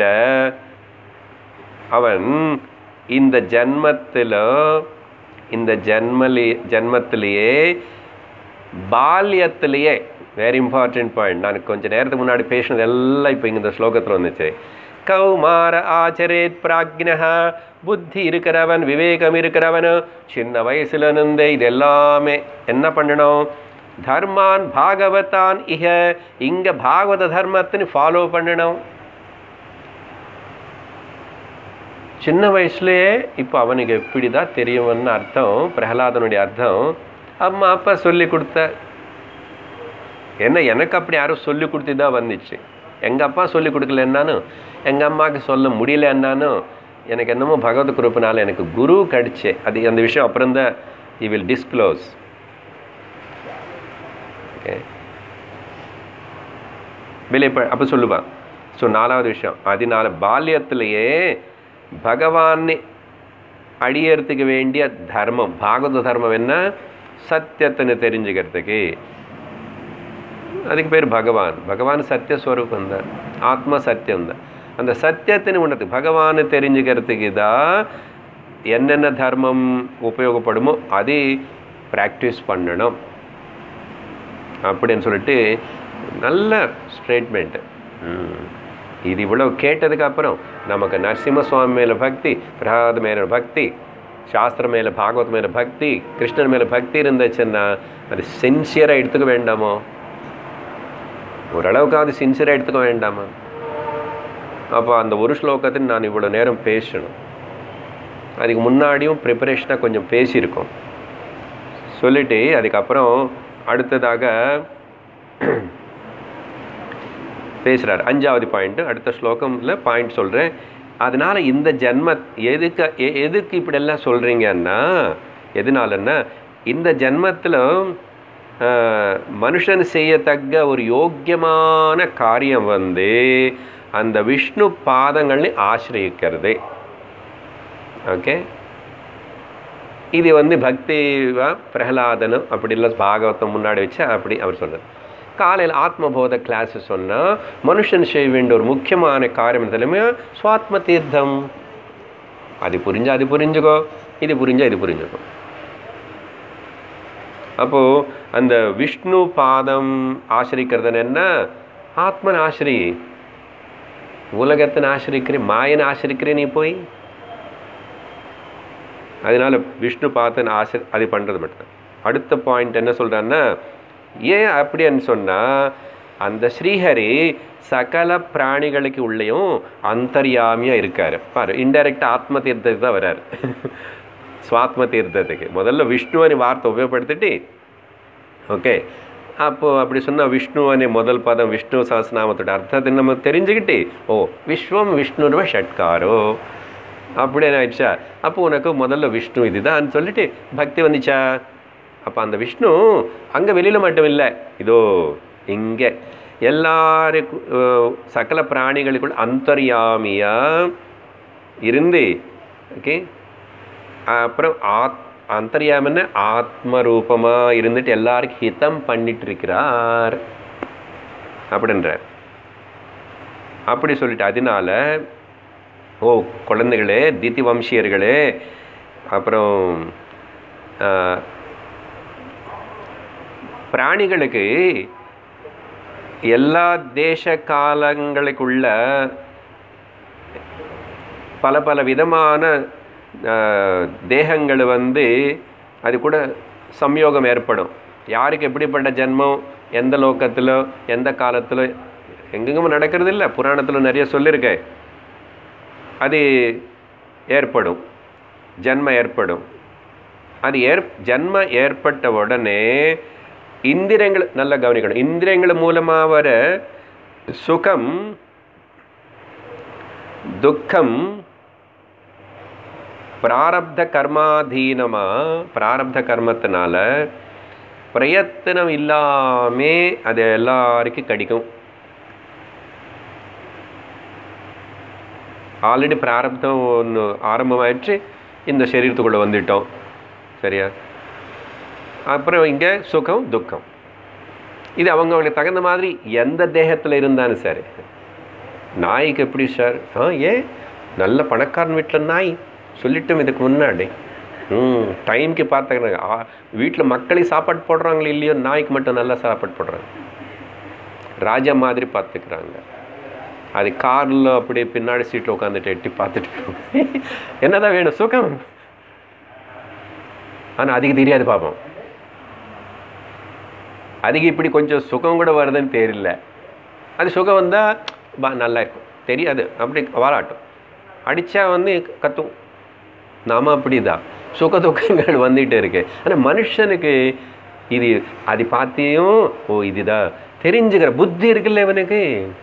அவன் இந்த ஜன்மத்தில் இந்த ஜன்மலி ஜன்மத்திலேயே பால்யத்திலேயே வெரி இம்பார்ட்டன்ட் பாயிண்ட் நான் கொஞ்ச நேரத்துக்கு முன்னாடி பேசினது எல்லாம் இப்போ இங்கே இந்த ஸ்லோகத்தில் வந்துச்சு கௌமார ஆச்சரேத் பிராக்ஞா புத்தி இருக்கிறவன் விவேகம் இருக்கிறவன் சின்ன வயசுல இருந்தே இது எல்லாமே என்ன பண்ணணும் தர்மான் பாகவதான் இஹ இங்க பாகவத தர்மத்தின்னு ஃபாலோ பண்ணணும் சின்ன வயசுலயே இப்போ அவனுக்கு எப்படி தான் தெரியும்னு அர்த்தம் பிரகலாதனுடைய அர்த்தம் அம்மா அப்பா சொல்லி கொடுத்த ஏன்னா எனக்கு அப்படி யாரும் சொல்லி கொடுத்து தான் வந்துச்சு எங்கள் அப்பா சொல்லி கொடுக்கல என்னாலும் எங்கள் அம்மாவுக்கு சொல்ல முடியல என்னாலும் எனக்கு என்னமோ பகவத் குரூப்பினால எனக்கு குரு கிடைச்சே அது அந்த விஷயம் அப்புறம் தான் ஈ வில் டிஸ்க்ளோஸ் ஓகே வெளியே அப்போ சொல்லுவான் ஸோ நாலாவது விஷயம் அதனால பால்யத்திலேயே பகவானை அடியறதுக்கு வேண்டிய தர்மம் பாகவத தர்மம் என்ன சத்தியத்தைன்னு தெரிஞ்சுக்கிறதுக்கு அதுக்கு பேர் பகவான் பகவான் சத்தியஸ்வரூபம் தான் ஆத்ம சத்தியம் தான் அந்த சத்தியத்தின்னு உணர்த்து பகவானை தெரிஞ்சுக்கிறதுக்கு தான் என்னென்ன தர்மம் உபயோகப்படுமோ அதை ப்ராக்டிஸ் பண்ணணும் அப்படின்னு சொல்லிட்டு நல்ல ஸ்டேட்மெண்ட்டு இது இவ்வளோ கேட்டதுக்கு அப்புறம் நமக்கு நரசிம்மசுவாமி மேலே பக்தி பிரகலாத மேலே பக்தி சாஸ்திரம் மேலே பாகவத் மேலே பக்தி கிருஷ்ணன் மேலே பக்தி இருந்துச்சுன்னா அது சின்சியராக எடுத்துக்க வேண்டாமோ ஓரளவுக்காவது சின்சியராக எடுத்துக்க வேண்டாமா அப்போ அந்த ஒரு ஸ்லோகத்தை நான் இவ்வளோ நேரம் பேசணும் அதுக்கு முன்னாடியும் ப்ரிப்பரேஷனாக கொஞ்சம் பேசியிருக்கோம் சொல்லிட்டு அதுக்கப்புறம் அடுத்ததாக பேசுகிறார் அஞ்சாவது பாயிண்ட் அடுத்த ஸ்லோகமில் பாயிண்ட் சொல்கிறேன் அதனால் இந்த ஜென்ம எதுக்கு எ- எதுக்கு இப்படியெல்லாம் சொல்கிறீங்கன்னா எதனாலன்னா இந்த ஜென்மத்தில் மனுஷன் செய்யத்தக்க ஒரு யோக்கியமான காரியம் வந்து அந்த விஷ்ணு பாதங்களை ஆசிரியக்கிறது ஓகே இது வந்து பக்தி பிரகலாதனும் அப்படி இல்லை பாகவதம் முன்னாடி வச்சு அப்படி அவர் சொன்னார் காலையில் ஆத்மபோத கிளாஸ் சொன்னால் மனுஷன் செய்ய வேண்டிய ஒரு முக்கியமான காரியம் தலைமை சுவாத்ம தீர்த்தம் அது புரிஞ்சா அது புரிஞ்சுக்கோ இது புரிஞ்சா இது புரிஞ்சுக்கோ அப்போது அந்த விஷ்ணு பாதம் ஆசிரிக்கிறதுன்னு என்ன ஆத்மன் ஆசிரி உலகத்தின் ஆசிரிக்கிறேன் மாயன் ஆசிரிக்கிறேன் நீ போய் அதனால விஷ்ணு பார்த்தன் ஆசை அது பண்ணுறது மட்டும் அடுத்த பாயிண்ட் என்ன சொல்கிறான்னா ஏன் அப்படின்னு சொன்னால் அந்த ஸ்ரீஹரி சகல பிராணிகளுக்கு உள்ளேயும் அந்தர்யாமியாக இருக்கார் பாரு இன்டைரக்ட் ஆத்ம தீர்த்தத்துக்கு தான் வர்றாரு சுவாத்ம தீர்த்தத்துக்கு முதல்ல விஷ்ணுவனி வார்த்தை உபயோகப்படுத்திட்டு ஓகே அப்போது அப்படி சொன்னால் விஷ்ணுவனி முதல் பதம் விஷ்ணு சஹஸ்ரநாமத்தோட அர்த்தத்தை நம்ம தெரிஞ்சுக்கிட்டு ஓ விஸ்வம் விஷ்ணுருவ ஷட்காரோ அப்படி என்ன ஆயிடுச்சா அப்போ உனக்கு முதல்ல விஷ்ணு இதுதான் சொல்லிட்டு பக்தி வந்துச்சா அப்போ அந்த விஷ்ணு அங்கே வெளியில் மட்டும் இல்லை இதோ இங்கே எல்லாருக்கும் அஹ், சகல பிராணிகளுக்குள் அந்தர்யாமியாக இருந்து ஓகே அப்புறம் ஆத் அந்தர்யாமன்னு ஆத்ம ரூபமாக இருந்துட்டு எல்லாருக்கும் ஹிதம் பண்ணிட்டு இருக்கிறார் அப்படின்றார் அப்படி சொல்லிட்டு அதனால ஓ குழந்தைகளே தித்தி வம்சியர்களே அப்புறம் ஆ, பிராணிகளுக்கு எல்லா தேச காலங்களுக்குள்ள பல பல விதமான ஆ, தேகங்கள் வந்து அது கூட சம்யோகம் ஏற்படும் யாருக்கு எப்படிப்பட்ட ஜென்மம் எந்த லோகத்தில் எந்த காலத்தில் எங்கெங்கும் நடக்கிறது இல்லை புராணத்தில் நிறைய சொல்லியிருக்கேன் அது ஏற்படும் ஜன்ம ஏற்படும் அது ஏற் ஜன்ம ஏற்பட்ட உடனே இந்திரியங்கள் நல்லா கவனிக்கணும் இந்திரியங்கள் மூலமாக வர சுகம் துக்கம் பிராரப்த கர்மாதீனமா பிராரப்த கர்மத்தினால பிரயத்தனம் இல்லாமே அது எல்லாருக்கும் கிடைக்கும் ஆல்ரெடி பிராரப்தம் ஒன்று ஆரம்பமாயிடுச்சு இந்த சரீரத்துக்குள்ளே வந்துட்டோம் சரியா அப்புறம் இங்கே சுகம் துக்கம் இது அவங்களுக்கு தகுந்த மாதிரி எந்த தேகத்தில் இருந்தாலும் சரி நாய்க்கு எப்படி சார் ஆ ஏன் நல்ல பணக்காரன் வீட்டில் நாய் சொல்லிட்டோம் இதுக்கு முன்னாடி ம் டைம்க்கு பார்த்துக்கிறாங்க வீட்டில் மக்களுக்கு சாப்பாடு போடுறாங்களோ இல்லையோ நாய்க்கு மட்டும் நல்லா சாப்பாடு போடுறாங்க ராஜா மாதிரி பார்த்துக்கிறாங்க அது காரில் அப்படியே பின்னாடி சீட்டில் உட்காந்துட்டு எட்டி பார்த்துட்டு என்னதான் வேணும் சுகம் ஆனால் அதுக்கு தெரியாது பாப்போம் அதுக்கு இப்படி கொஞ்சம் சுகம் கூட வருதுன்னு தெரியல அது சுகம் வந்தால் பா நல்லா இருக்கும் தெரியாது அப்படி வாராட்டும் அடித்தா வந்து கத்தும் நாம அப்படி தான் சுக துக்கங்கள் வந்துகிட்டே இருக்கு ஆனால் மனுஷனுக்கு இது அது பார்த்தியும் ஓ இதுதான் தெரிஞ்சுக்கிற புத்தி இருக்குல்ல இவனுக்கு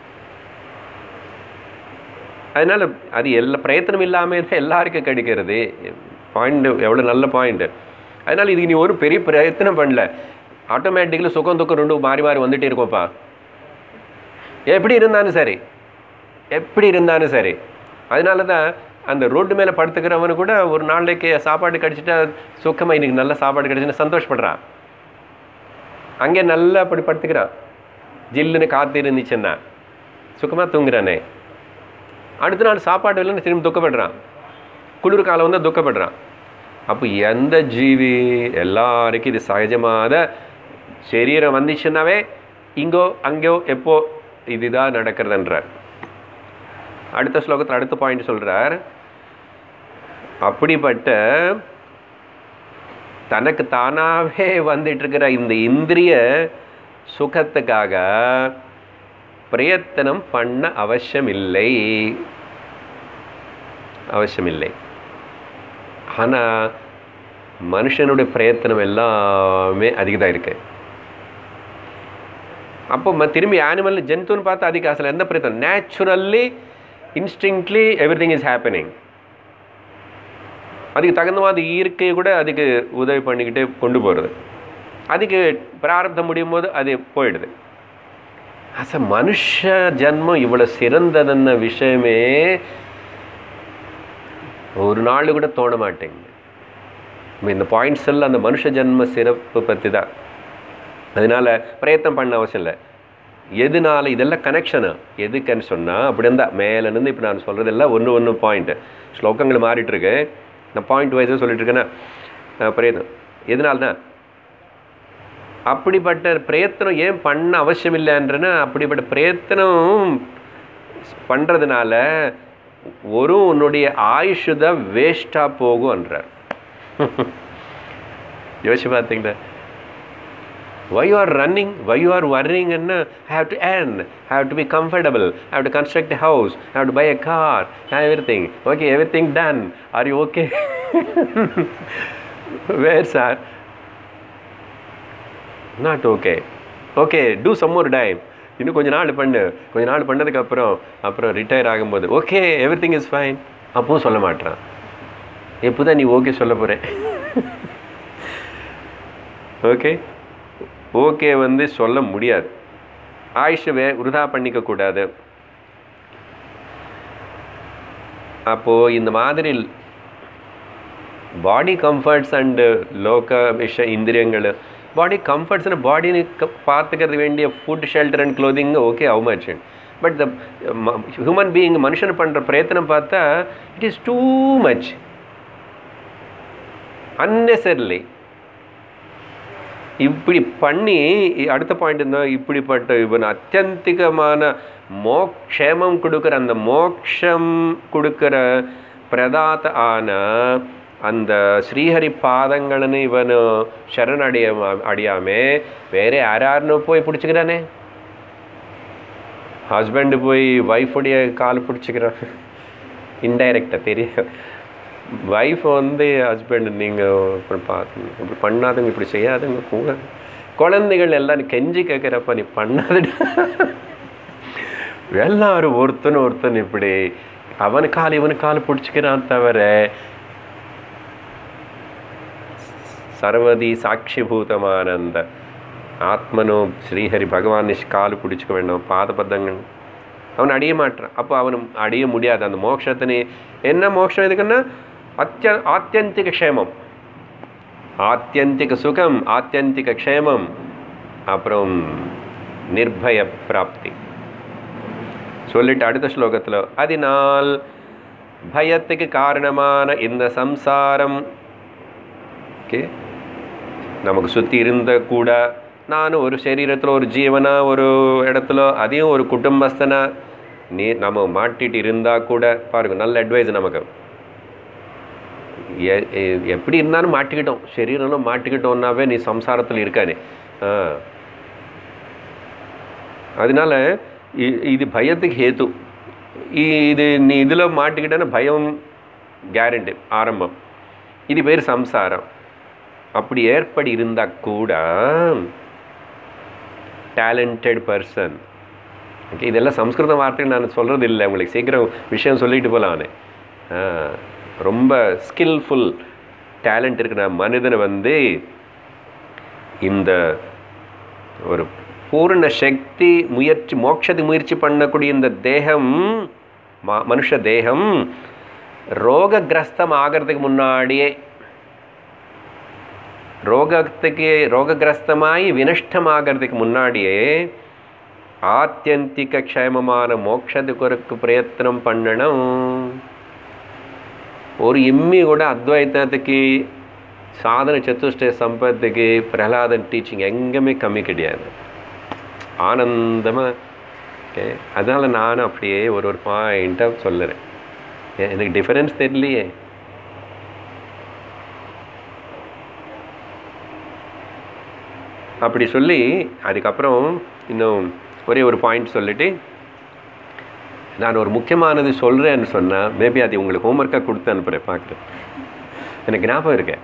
அதனால அது எல்லா பிரயத்தனம் இல்லாமல் தான் எல்லாருக்கும் கிடைக்கிறது பாயிண்ட் எவ்வளோ நல்ல பாயிண்ட் அதனால இதுக்கு நீ ஒரு பெரிய பிரயத்தனம் பண்ணல ஆட்டோமேட்டிக்கலி சுகம் துக்கம் ரெண்டும் மாறி மாறி வந்துட்டே இருக்கோம்ப்பா எப்படி இருந்தாலும் சரி எப்படி இருந்தாலும் சரி அதனால தான் அந்த ரோட்டு மேலே படுத்துக்கிறவனு கூட ஒரு நாளைக்கு சாப்பாடு கிடச்சிட்டா சுக்கமாக இன்னைக்கு நல்ல சாப்பாடு கிடச்சுன்னு சந்தோஷப்படுறான் அங்கே நல்லா அப்படி படுத்துக்கிறான் ஜில்லுன்னு காற்று இருந்துச்சுன்னா சுக்கமாக தூங்குறானே அடுத்த நாள் சாப்பாடு இல்லைன்னு திரும்பி துக்கப்படுறான் குளிர் காலம் வந்து துக்கப்படுறான் அப்போ எந்த ஜீவி எல்லாருக்கும் இது சகஜமாக சரீரம் வந்துச்சுன்னாவே இங்கோ அங்கோ எப்போ இதுதான் நடக்கிறதுன்றார் அடுத்த ஸ்லோகத்தில் அடுத்த பாயிண்ட் சொல்கிறார் அப்படிப்பட்ட தனக்கு தானாகவே வந்துட்டு இருக்கிற இந்த இந்திரிய சுகத்துக்காக பிரயத்தனம் பண்ண அவசியமில்லை அவசியமில்லை ஆனால் மனுஷனுடைய பிரயத்தனம் எல்லாமே அதிகதாக இருக்கு அப்போ ம- திரும்பி ஆனிமல் ஜந்துன்னு பார்த்தா அதுக்கு அசல் எந்த பிரயத்தனம் naturally instinctively everything is happening அதுக்கு தகுந்த மாதிரி இயற்கையை கூட அதுக்கு உதவி பண்ணிக்கிட்டு கொண்டு போகிறது அதுக்கு பிராரப்தம் முடியும் போது அது போயிடுது அச மனுஷ ஜன்மம் இவ்வளோ சிறந்ததுன்ன விஷயமே ஒரு நாள் கூட தோண மாட்டேங்குது இப்ப இந்த பாயிண்ட்ஸ் எல்லாம் அந்த மனுஷ ஜன்ம சிறப்பு பற்றி தான் அதனால பிரயத்தனம் பண்ண அவசியம் இல்லை எதுனால இதெல்லாம் கனெக்ஷனு எதுக்குன்னு சொன்னால் அப்படி இருந்தால் மேலேருந்து இப்போ நான் சொல்கிறதெல்லாம் ஒன்று ஒன்று பாயிண்ட்டு ஸ்லோகங்கள் மாறிட்டு இருக்கு நான் பாயிண்ட் வைஸாக சொல்லிட்டு இருக்கேன்னா அஹ், பிரயத்தனம் எதனால தான் அப்படிப்பட்ட பிரயத்தனம் ஏன் பண்ண அவசியம் இல்லைன்றனா அப்படிப்பட்ட பிரயத்தனம் பண்ணுறதுனால ஒரு உன்னுடைய ஆயுஷு தான் வேஸ்ட்டாக போகும்ன்றார் யோசிச்சு பார்த்தீங்களா why you are running why you are worrying and uh, have to earn have to be comfortable have to construct a house have to buy a car everything okay everything done are you okay where sir not okay okay to some more time இன்னும் கொஞ்ச நாள் பண்ணு கொஞ்ச நாள் பண்ணதுக்கப்புறம் அப்புறம் retire ஆகும்போது okay everything is fine அப்பவும் சொல்ல மாட்டான் எப்போ தான் நீ ஓகே சொல்ல போகிறேன் ஓகே ஓகே வந்து சொல்ல முடியாது ஆயுஷவை விருதா பண்ணிக்க கூடாது அப்போது இந்த மாதிரி பாடி கம்ஃபர்ட்ஸ் அண்டு லோக விஷ இந்திரியங்கள் பாடி கம்ஃபர்ட்ஸ்னு பாடினு பார்த்துக்கிறது வேண்டிய food shelter and clothing okay how much but the human being மனுஷன் பண்ணுற பிரயத்தனம் பார்த்தா it is too much unnecessarily இப்படி பண்ணி அடுத்த பாயிண்ட் இருந்தால் இப்படிப்பட்ட இவன் அத்தியந்திகமான மோக்ஷேமம் கொடுக்குற அந்த மோக்ஷம் கொடுக்குற பிரதாத ஆன அந்த ஸ்ரீஹரி பாதங்கள்னு இவன் சரணடைய அடையாமே வேற யாராருன்னு போய் பிடிச்சிக்கிறானே ஹஸ்பண்டு போய் ஒய்ஃபுடைய கால் பிடிச்சிக்கிறான் இன்டைரக்டாக தெரியும் ஒய்ஃப் வந்து ஹஸ்பண்ட் நீங்கள் இப்படி பார்த்து இப்படி பண்ணாதுங்க இப்படி செய்யாதுங்க கூட குழந்தைகள் எல்லாம் நீ கெஞ்சி கேட்குறப்ப நீ பண்ணாதுடா எல்லாரும் ஒருத்தன் ஒருத்தன் இப்படி அவனு கால் இவனு கால் பிடிச்சிக்கிறான் தவிர சர்வதி சாட்சிபூதமான அந்த ஆத்மனோ ஸ்ரீஹரி பகவான் கால் பிடிச்சிக்க வேண்டும் பாதபத்தங்கள் அவன் அடைய மாட்டான் அப்போ அவன் அடைய முடியாது அந்த மோட்சத்தினே என்ன மோட்சம் எதுக்குன்னா அத்திய ஆத்தியந்திக க்ஷேமம் ஆத்தியந்திக சுகம் ஆத்தியந்திக க்ஷேமம் அப்புறம் நிர்பய பிராப்தி சொல்லிட்டு அடுத்த ஸ்லோகத்தில் அதனால் பயத்துக்கு காரணமான இந்த சம்சாரம் ஓகே நமக்கு சுற்றி இருந்த கூட நானும் ஒரு சரீரத்தில் ஒரு ஜீவனா ஒரு இடத்துல அதையும் ஒரு குடும்பஸ்தனா நீ நம்ம மாட்டிட்டு இருந்தால் கூட பாருங்க நல்ல அட்வைஸ் நமக்கு எ- எ- எப்படி இருந்தாலும் மாட்டிக்கிட்டோம் சரீரம் மாட்டிக்கிட்டோம்னாவே நீ சம்சாரத்தில் இருக்கானே ஆ அதனால இ- இது பயத்துக்கு ஹேத்து இ- இது நீ இதில் மாட்டிக்கிட்டேன்னா பயம் கேரண்டி ஆரம்பம் இது பேர் சம்சாரம் அப்படி ஏற்படி இருந்தால் கூட டேலண்டட் பர்சன் ஓகே இதெல்லாம் சம்ஸ்கிருத வார்த்தை நான் சொல்கிறது இல்லை உங்களுக்கு சீக்கிரம் விஷயம் சொல்லிட்டு போகலாம் நான் ரொம்ப ஸ்கில்ஃபுல் டேலண்ட் இருக்கிற மனிதனை வந்து இந்த ஒரு பூர்ண சக்தி முயற்சி மோட்சத்தை முயற்சி பண்ணக்கூடிய இந்த தேகம் ம- மனுஷ தேகம் ரோககிரஸ்தம் ஆகிறதுக்கு முன்னாடியே ரோகத்துக்கு ரோககிரஸ்தமாகி வினஷ்டமாகிறதுக்கு முன்னாடியே ஆத்தியந்திக க்ஷேமமான மோட்சத்துக்கு பிரயத்தனம் பண்ணணும் ஒரு இம்மி கூட அத்வைத்தத்துக்கு சாதன சத்துஷ்ட சம்பத்துக்கு பிரகலாதன் டீச்சிங் எங்கேயுமே கம்மி கிடையாது ஆனந்தமாக ஓகே அதனால் நானும் அப்படியே ஒரு ஒரு பாயிண்ட்டாக சொல்லுறேன் ஏ, எனக்கு டிஃபரன்ஸ் தெரியலையே அப்படி சொல்லி அதுக்கப்புறம் இன்னும் ஒரே ஒரு பாயிண்ட் சொல்லிட்டு நான் ஒரு முக்கியமானது சொல்கிறேன்னு சொன்னால் மேபி அது உங்களுக்கு ஹோம்ஒர்க்காக கொடுத்து அனுப்புகிறேன் பார்க்குறேன் எனக்கு ஞாபகம் இருக்கு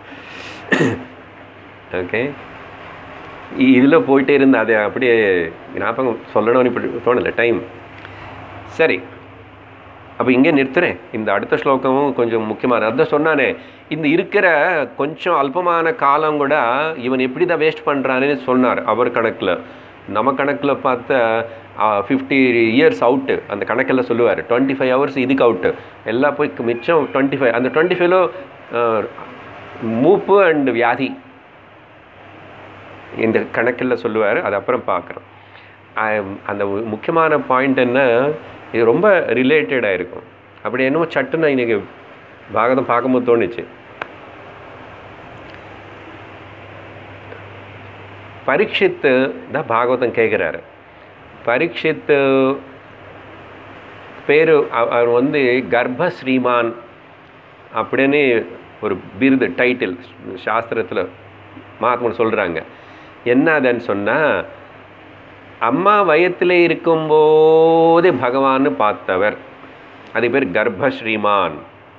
ஓகே இதில் போயிட்டே இருந்து அதை அப்படியே ஞாபகம் சொல்லணும்னு இப்படி தோணலை டைம் சரி அப்போ இங்கே நிறுத்துறேன் இந்த அடுத்த ஸ்லோகமும் கொஞ்சம் முக்கியமான அதான் சொன்னானே இந்த இருக்கிற கொஞ்சம் அல்பமான காலம் கூட இவன் எப்படி தான் வேஸ்ட் பண்ணுறான்னு சொன்னார் அவர் கணக்கில் நம்ம கணக்கில் பார்த்தா ஃபிஃப்டி இயர்ஸ் அவுட்டு அந்த கணக்கில் சொல்லுவார் டுவெண்ட்டி ஃபைவ் ஹவர்ஸ் இதுக்கு அவுட்டு எல்லாம் போய் மிச்சம் டுவெண்ட்டி ஃபைவ் அந்த டுவெண்ட்டி ஃபைவ்ல மூப்பு அண்ட் வியாதி இந்த கணக்கில் சொல்லுவார் அது அப்புறம் பார்க்குறோம் அந்த மு- முக்கியமான பாயிண்ட் என்ன இது ரொம்ப ரிலேட்டடாக இருக்கும் அப்படி என்னமோ சட்டுன்னு இன்னைக்கு பாகதம் பார்க்கும்போது தோணுச்சு பரீட்சித்து தான் பாகவதம் கேட்குறாரு பரீட்சித்து பேர் அவர் வந்து கர்ப்ப ஸ்ரீமான் அப்படின்னு ஒரு பிருது டைட்டில் சாஸ்திரத்தில் மகாத்மன் சொல்கிறாங்க என்ன அதுன்னு சொன்னால் அம்மா வயத்தில் இருக்கும்போதே பகவான்னு பார்த்தவர் அது பேர் கர்ப்ப ஸ்ரீமான்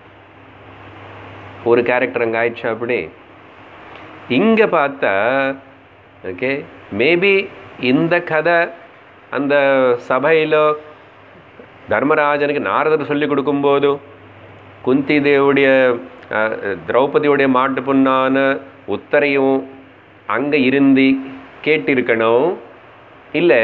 ஒரு கேரக்டர் அங்கே ஆயிடுச்சு அப்படி இங்கே பார்த்தா ஓகே மேபி இந்த கதை அந்த சபையில் தர்மராஜனுக்கு நாரதர் சொல்லி கொடுக்கும்போது குந்தி தேவுடைய அஹ், திரௌபதியுடைய மாட்டு பொண்ணான உத்தரையும் அங்கே இருந்து கேட்டிருக்கணும் இல்லை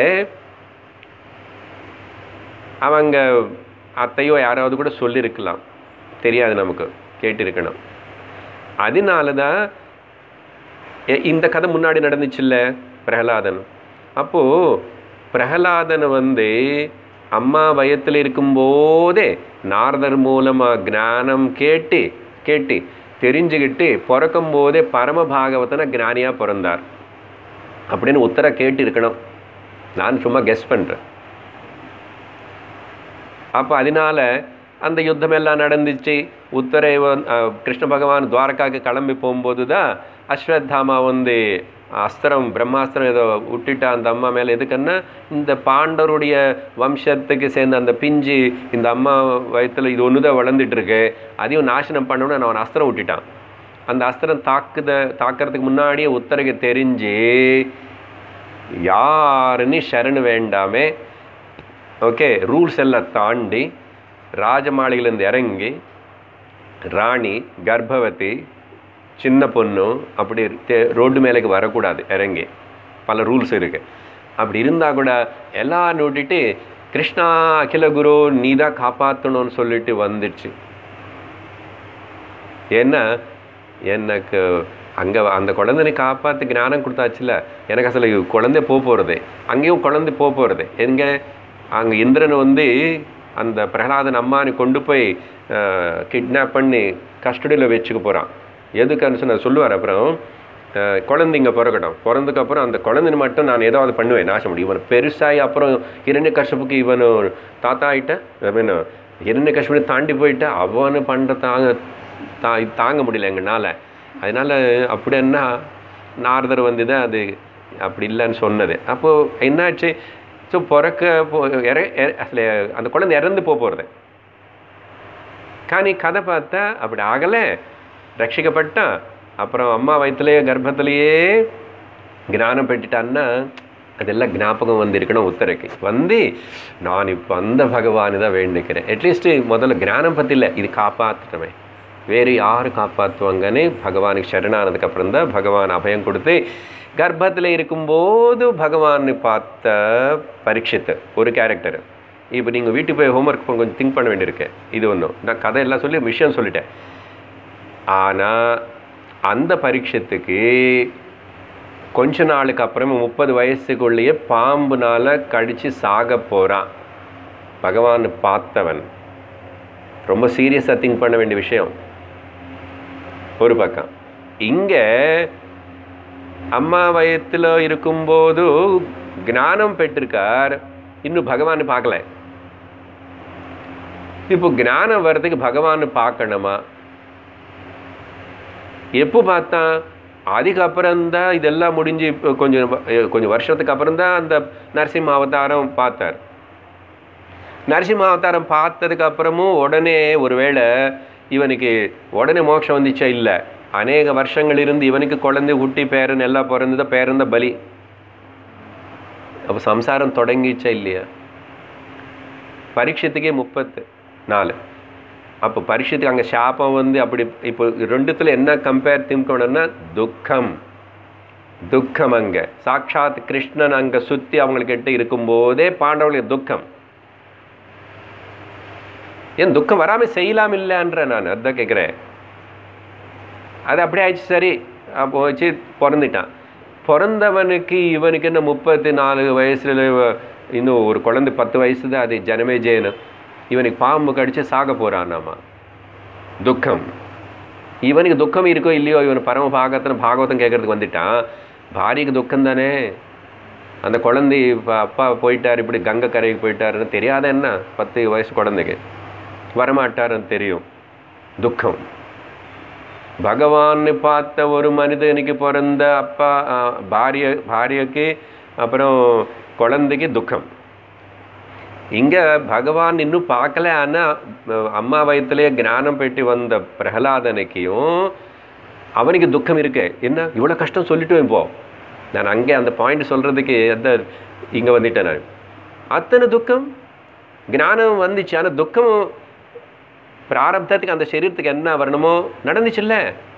அவங்க அத்தையோ யாராவது கூட சொல்லியிருக்கலாம் தெரியாது நமக்கு கேட்டிருக்கணும் அதனால தான் எ- இந்த கதை முன்னாடி நடந்துச்சுல்ல பிரகலாதன் அப்போது பிரகலாதன் வந்து அம்மா வயத்தில் இருக்கும்போதே நாரதர் மூலமாக ஞானம் கேட்டு கேட்டு தெரிஞ்சுக்கிட்டு பிறக்கும் போதே பரம பாகவதன ஞானியாக பிறந்தார் அப்படின்னு உத்தர கேட்டு இருக்கணும் நான் சும்மா கெஸ் பண்ணுறேன் அப்போ அதனால அந்த யுத்தம் எல்லாம் நடந்துச்சு உத்தரை வந்- அஹ் கிருஷ்ண பகவான் துவாரகாவுக்கு கிளம்பி போகும்போது தான் அஸ்வத்தாமா வந்து அஸ்திரம் பிரம்மாஸ்திரம் ஏதோ விட்டுட்டா அந்த அம்மா மேலே எதுக்குன்னா இந்த பாண்டவருடைய வம்சத்துக்கு சேர்ந்த அந்த பிஞ்சு இந்த அம்மா வயத்தில் இது ஒன்று தான் வளர்ந்துட்டு இருக்கு அதையும் நாசனம் பண்ணணும்னு அவன் அஸ்திரம் விட்டுட்டான் அந்த அஸ்திரம் தாக்குத தாக்கிறதுக்கு முன்னாடியே உத்தரைக்கு தெரிஞ்சு யாருன்னு சரணு வேண்டாமே ஓகே ரூல்ஸ் எல்லாம் தாண்டி ராஜமாளிகையிலேருந்து இறங்கி ராணி கர்ப்பவதி சின்ன பொண்ணு அப்படி தே- ரோட்டு மேலேக்கு வரக்கூடாது இறங்கி பல ரூல்ஸ் இருக்கு அப்படி இருந்தால் கூட எல்லாரும் விட்டுட்டு கிருஷ்ணா அகில குரு நீ தான் காப்பாற்றணும்னு சொல்லிட்டு வந்துடுச்சு ஏன்னா எனக்கு அங்கே அந்த குழந்தைனை காப்பாற்றி ஞானம் கொடுத்தாச்சுல எனக்கு அசல குழந்தை போக போகிறது அங்கேயும் குழந்தை போக போகிறது எங்கே அங்கே இந்திரன் வந்து அந்த பிரகலாதன் அம்மானை கொண்டு போய் கிட்னாப் பண்ணி கஸ்டடியில் வச்சுக்க போகிறான் எதுக்குன்னு சொன்ன சொல்லுவார் அப்புறம் அஹ், குழந்தைங்க பிறக்கட்டும் பிறந்ததுக்கப்புறம் அந்த குழந்தைன்னு மட்டும் நான் ஏதாவது பண்ணுவேன் நாசம் முடியும் இவன் பெருசாகி அப்புறம் இரண்டு கஷ்டப்புக்கு இவனு தாத்தா ஆகிட்ட ஐ மீன் இரண்டு கஷ்டப்படி தாண்டி போயிட்டு அவனு பண்ணுற தாங்க தா இது தாங்க முடியல எங்களால் அதனால் அப்படின்னா நாரதர் வந்து தான் அது அப்படி இல்லைன்னு சொன்னது அப்போது என்னாச்சு ஸோ பிறக்க போ இற இற- அசல அந்த குழந்தை இறந்து போக போகிறது కానీ కథ பார்த்தா அப்படி ஆகலை ரட்சிக்கப்பட்டான் அப்புறம் அம்மா வயிற்றுலேயே கர்ப்பத்திலேயே ஞானம் பெற்றுட்டான்னா அதெல்லாம் ஞாபகம் வந்திருக்கணும் உத்தரைக்கு வந்து நான் இப்போ அந்த பகவானு தான் வேண்டிக்கிறேன் அட்லீஸ்ட்டு முதல்ல ஞானம் பற்றி இல்லை இது காப்பாற்றணுமே வேறு யார் காப்பாற்றுவாங்கன்னு பகவானுக்கு சரணானதுக்கு அப்புறம் தான் பகவான் அபயம் கொடுத்து கர்ப்பத்தில் இருக்கும்போது பகவான் பார்த்த பரீட்சித்து ஒரு கேரக்டர் இப்போ நீங்கள் வீட்டுக்கு போய் ஹோம்ஒர்க் கொஞ்சம் திங்க் பண்ண வேண்டியிருக்கு இது ஒன்றும் நான் கதை எல்லாம் சொல்லி விஷயம் சொல்லிட்டேன் ஆனால் அந்த பரீட்சத்துக்கு கொஞ்ச நாளுக்கு அப்புறமே முப்பது வயசுக்குள்ளேயே பாம்புனால கடிச்சு சாக போகிறான் பகவான் பார்த்தவன் ரொம்ப சீரியஸாக திங்க் பண்ண வேண்டிய விஷயம் ஒரு பக்கம் இங்கே அம்மா வயத்தில் இருக்கும்போது ஞானம் பெற்றிருக்கார் இன்னும் பகவான் பார்க்கல இப்போ ஞானம் வர்றதுக்கு பகவான் பார்க்கணுமா எப்போ பார்த்தா அதுக்கப்புறம்தான் இதெல்லாம் முடிஞ்சு இப்போ கொஞ்சம் வ- கொஞ்சம் வருஷத்துக்கு அப்புறம்தான் அந்த நரசிம்ம அவதாரம் பார்த்தார் நரசிம்ம அவதாரம் பார்த்ததுக்கு அப்புறமும் உடனே ஒருவேளை இவனுக்கு உடனே மோட்சம் வந்துச்சா இல்லை அநேக வருஷங்கள் இருந்து இவனுக்கு குழந்தை குட்டி பேரன் எல்லாம் பிறந்தத பேரன் தான் பலி அப்போ சம்சாரம் தொடங்கிச்சா இல்லையா பரீட்சத்துக்கே முப்பத்து நாலு அப்போ பரீட்சத்துக்கு அங்கே சாபம் வந்து அப்படி இப்போ ரெண்டுத்துல என்ன கம்பேர் திмкணும்னா துக்கம் துக்கம் அங்கே சாட்சாத் கிருஷ்ணன் அங்கே சுற்றி அவங்கக்கிட்ட இருக்கும்போதே பாண்டவர்களுக்கு துக்கம் ஏன் துக்கம் வராமல் செய்யலாம் இல்லைன்ற நான் அதான் கேட்குறேன் அது அப்படியே ஆயிடுச்சு சரி அப்போ வச்சு பிறந்துட்டான் பிறந்தவனுக்கு இவனுக்கு என்ன முப்பத்தி நாலு வயசுல இவ- இன்னும் ஒரு குழந்தை பத்து வயசு தான் அது ஜனமே ஜெயனு இவனுக்கு பாம்பு கடிச்சு சாக போறான் நாம துக்கம் இவனுக்கு துக்கம் இருக்கோ இல்லையோ இவன் பரம பாகத்தன பாகவதம் கேட்கறதுக்கு வந்துட்டான் பாரிக்கு துக்கம் தானே அந்த குழந்தை இப்ப அப்பா போயிட்டார் இப்படி கங்கை கரைக்கு போயிட்டாருன்னு தெரியாத என்ன பத்து வயசு குழந்தைக்கு வரமாட்டாருன்னு தெரியும் துக்கம் பகவான்னு பார்த்த ஒரு மனிதனுக்கு பிறந்த அப்பா ஆ, பாரிய பாரியக்கு அப்புறம் குழந்தைக்கு துக்கம் இங்கே பகவான் இன்னும் பார்க்கல ஆனால் அம்மா வயத்துலேயே ஞானம் பெற்று வந்த பிரகலாதனுக்கையும் அவனுக்கு துக்கம் இருக்கு என்ன இவ்வளோ கஷ்டம் சொல்லிட்டு இப்போ நான் அங்கே அந்த பாயிண்ட் சொல்கிறதுக்கு அந்த இங்கே வந்துட்டேன் நான் அத்தனை துக்கம் ஞானம் வந்துச்சு ஆனால் துக்கம் பிராரப்தத்துக்கு அந்த சரீரத்துக்கு என்ன வரணுமோ நடந்துச்சுல்ல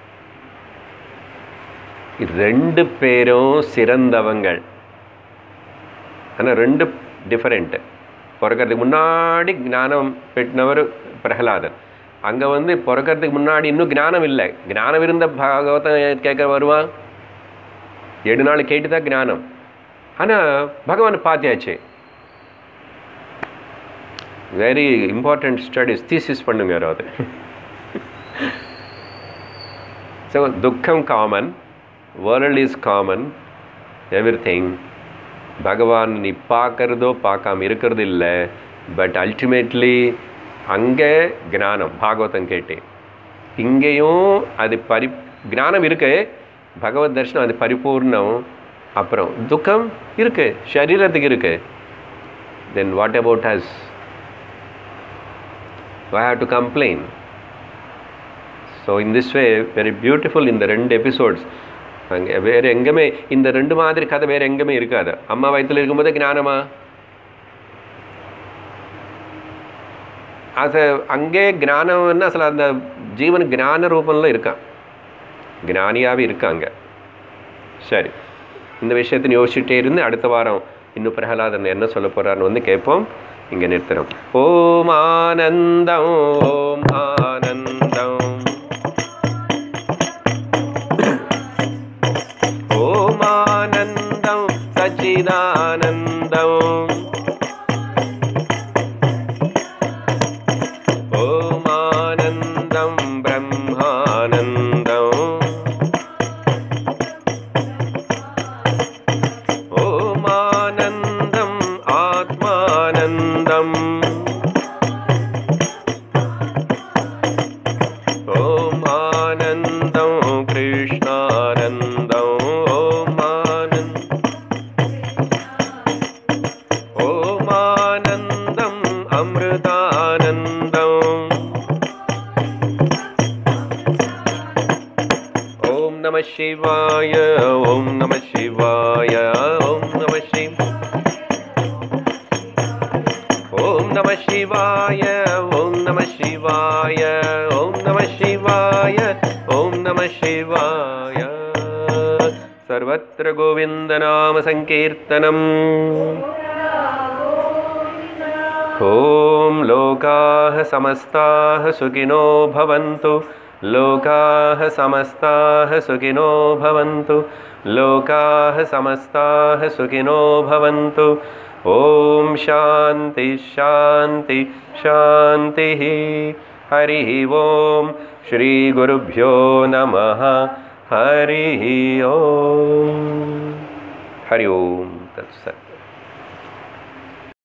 ரெண்டு பேரும் சிறந்தவங்கள் ஆனால் ரெண்டு டிஃபரெண்ட்டு பிறக்கிறதுக்கு முன்னாடி ஞானம் பெற்றினவர் பிரகலாதன் அங்கே வந்து பிறக்கிறதுக்கு முன்னாடி இன்னும் ஞானம் இல்லை ஞானம் இருந்த பாகவதம் கேட்க வருவான் ஏழு நாள் கேட்டு தான் ஞானம் ஆனால் பகவான் பார்த்தியாச்சு வெரி இம்பார்ட்டன்ட் ஸ்டடிஸ் தீசிஸ் பண்ணுங்க யாராவது ஸோ துக்கம் common world is common everything பகவான் நீ பார்க்கறதோ பார்க்காம இருக்கிறது இல்லை பட் அல்டிமேட்லி அங்கே ஞானம் பாகவதம் கேட்டு இங்கேயும் அது பரி ஞானம் இருக்கு பகவத் தர்ஷனம் அது பரிபூர்ணம் அப்புறம் துக்கம் இருக்கு சரீரத்துக்கு இருக்கு தென் வாட் அபவுட் ஹஸ் I have to complain. So in this way very beautiful இந்த ரெண்டு எபிசோட்ஸ் அங்கே வேறு எங்கேயுமே இந்த ரெண்டு மாதிரி கதை வேறு எங்கேயுமே இருக்காது அம்மா வயித்துல இருக்கும்போது ஞானமா அது அங்கே ஞானம்னு அசல அந்த ஜீவன் ஞான ரூபம்ல இருக்கான் ஞானியாகவே இருக்காங்க சரி இந்த விஷயத்தை யோசிச்சுட்டே இருந்து அடுத்த வாரம் இன்னும் பிரகலாதன் என்ன சொல்ல போறாருன்னு வந்து கேட்போம் இங்கே நிறுத்துறோம் ஓம் ஆனந்தம் ஓம் ஆனந்தம் ஓம் ஆனந்தம் சச்சிதானந்தம் ஓம் ஆனந்தம் பிரம்மானந்தம் ஓமானந்தம் ஆத்மானந்தம் ஓமானந்தம் கிருஷ்ணானந்தம் ஓமானந்தம் ஓமானந்தம் அமிர்தானந்தம் ஓம் शिवाय ॐ नमः शिवाय ॐ नमः शिव ॐ नमः शिवाय ॐ नमः शिवाय ॐ नमः शिवाय ॐ नमः शिवाय सर्वत्र गोविन्दनामसङ्कीर्तनम् ॐ लोकाः समस्ताः सुखिनो भवन्तु लोकाः समस्ताः सुखिनो भवन्तु लोकाः समस्ताः सुखिनो भवन्तु ॐ शान्ति शान्ति शान्तिः हरिः ॐ श्रीगुरुभ्यो नमः हरिः ॐ हरि ओं तत्सत्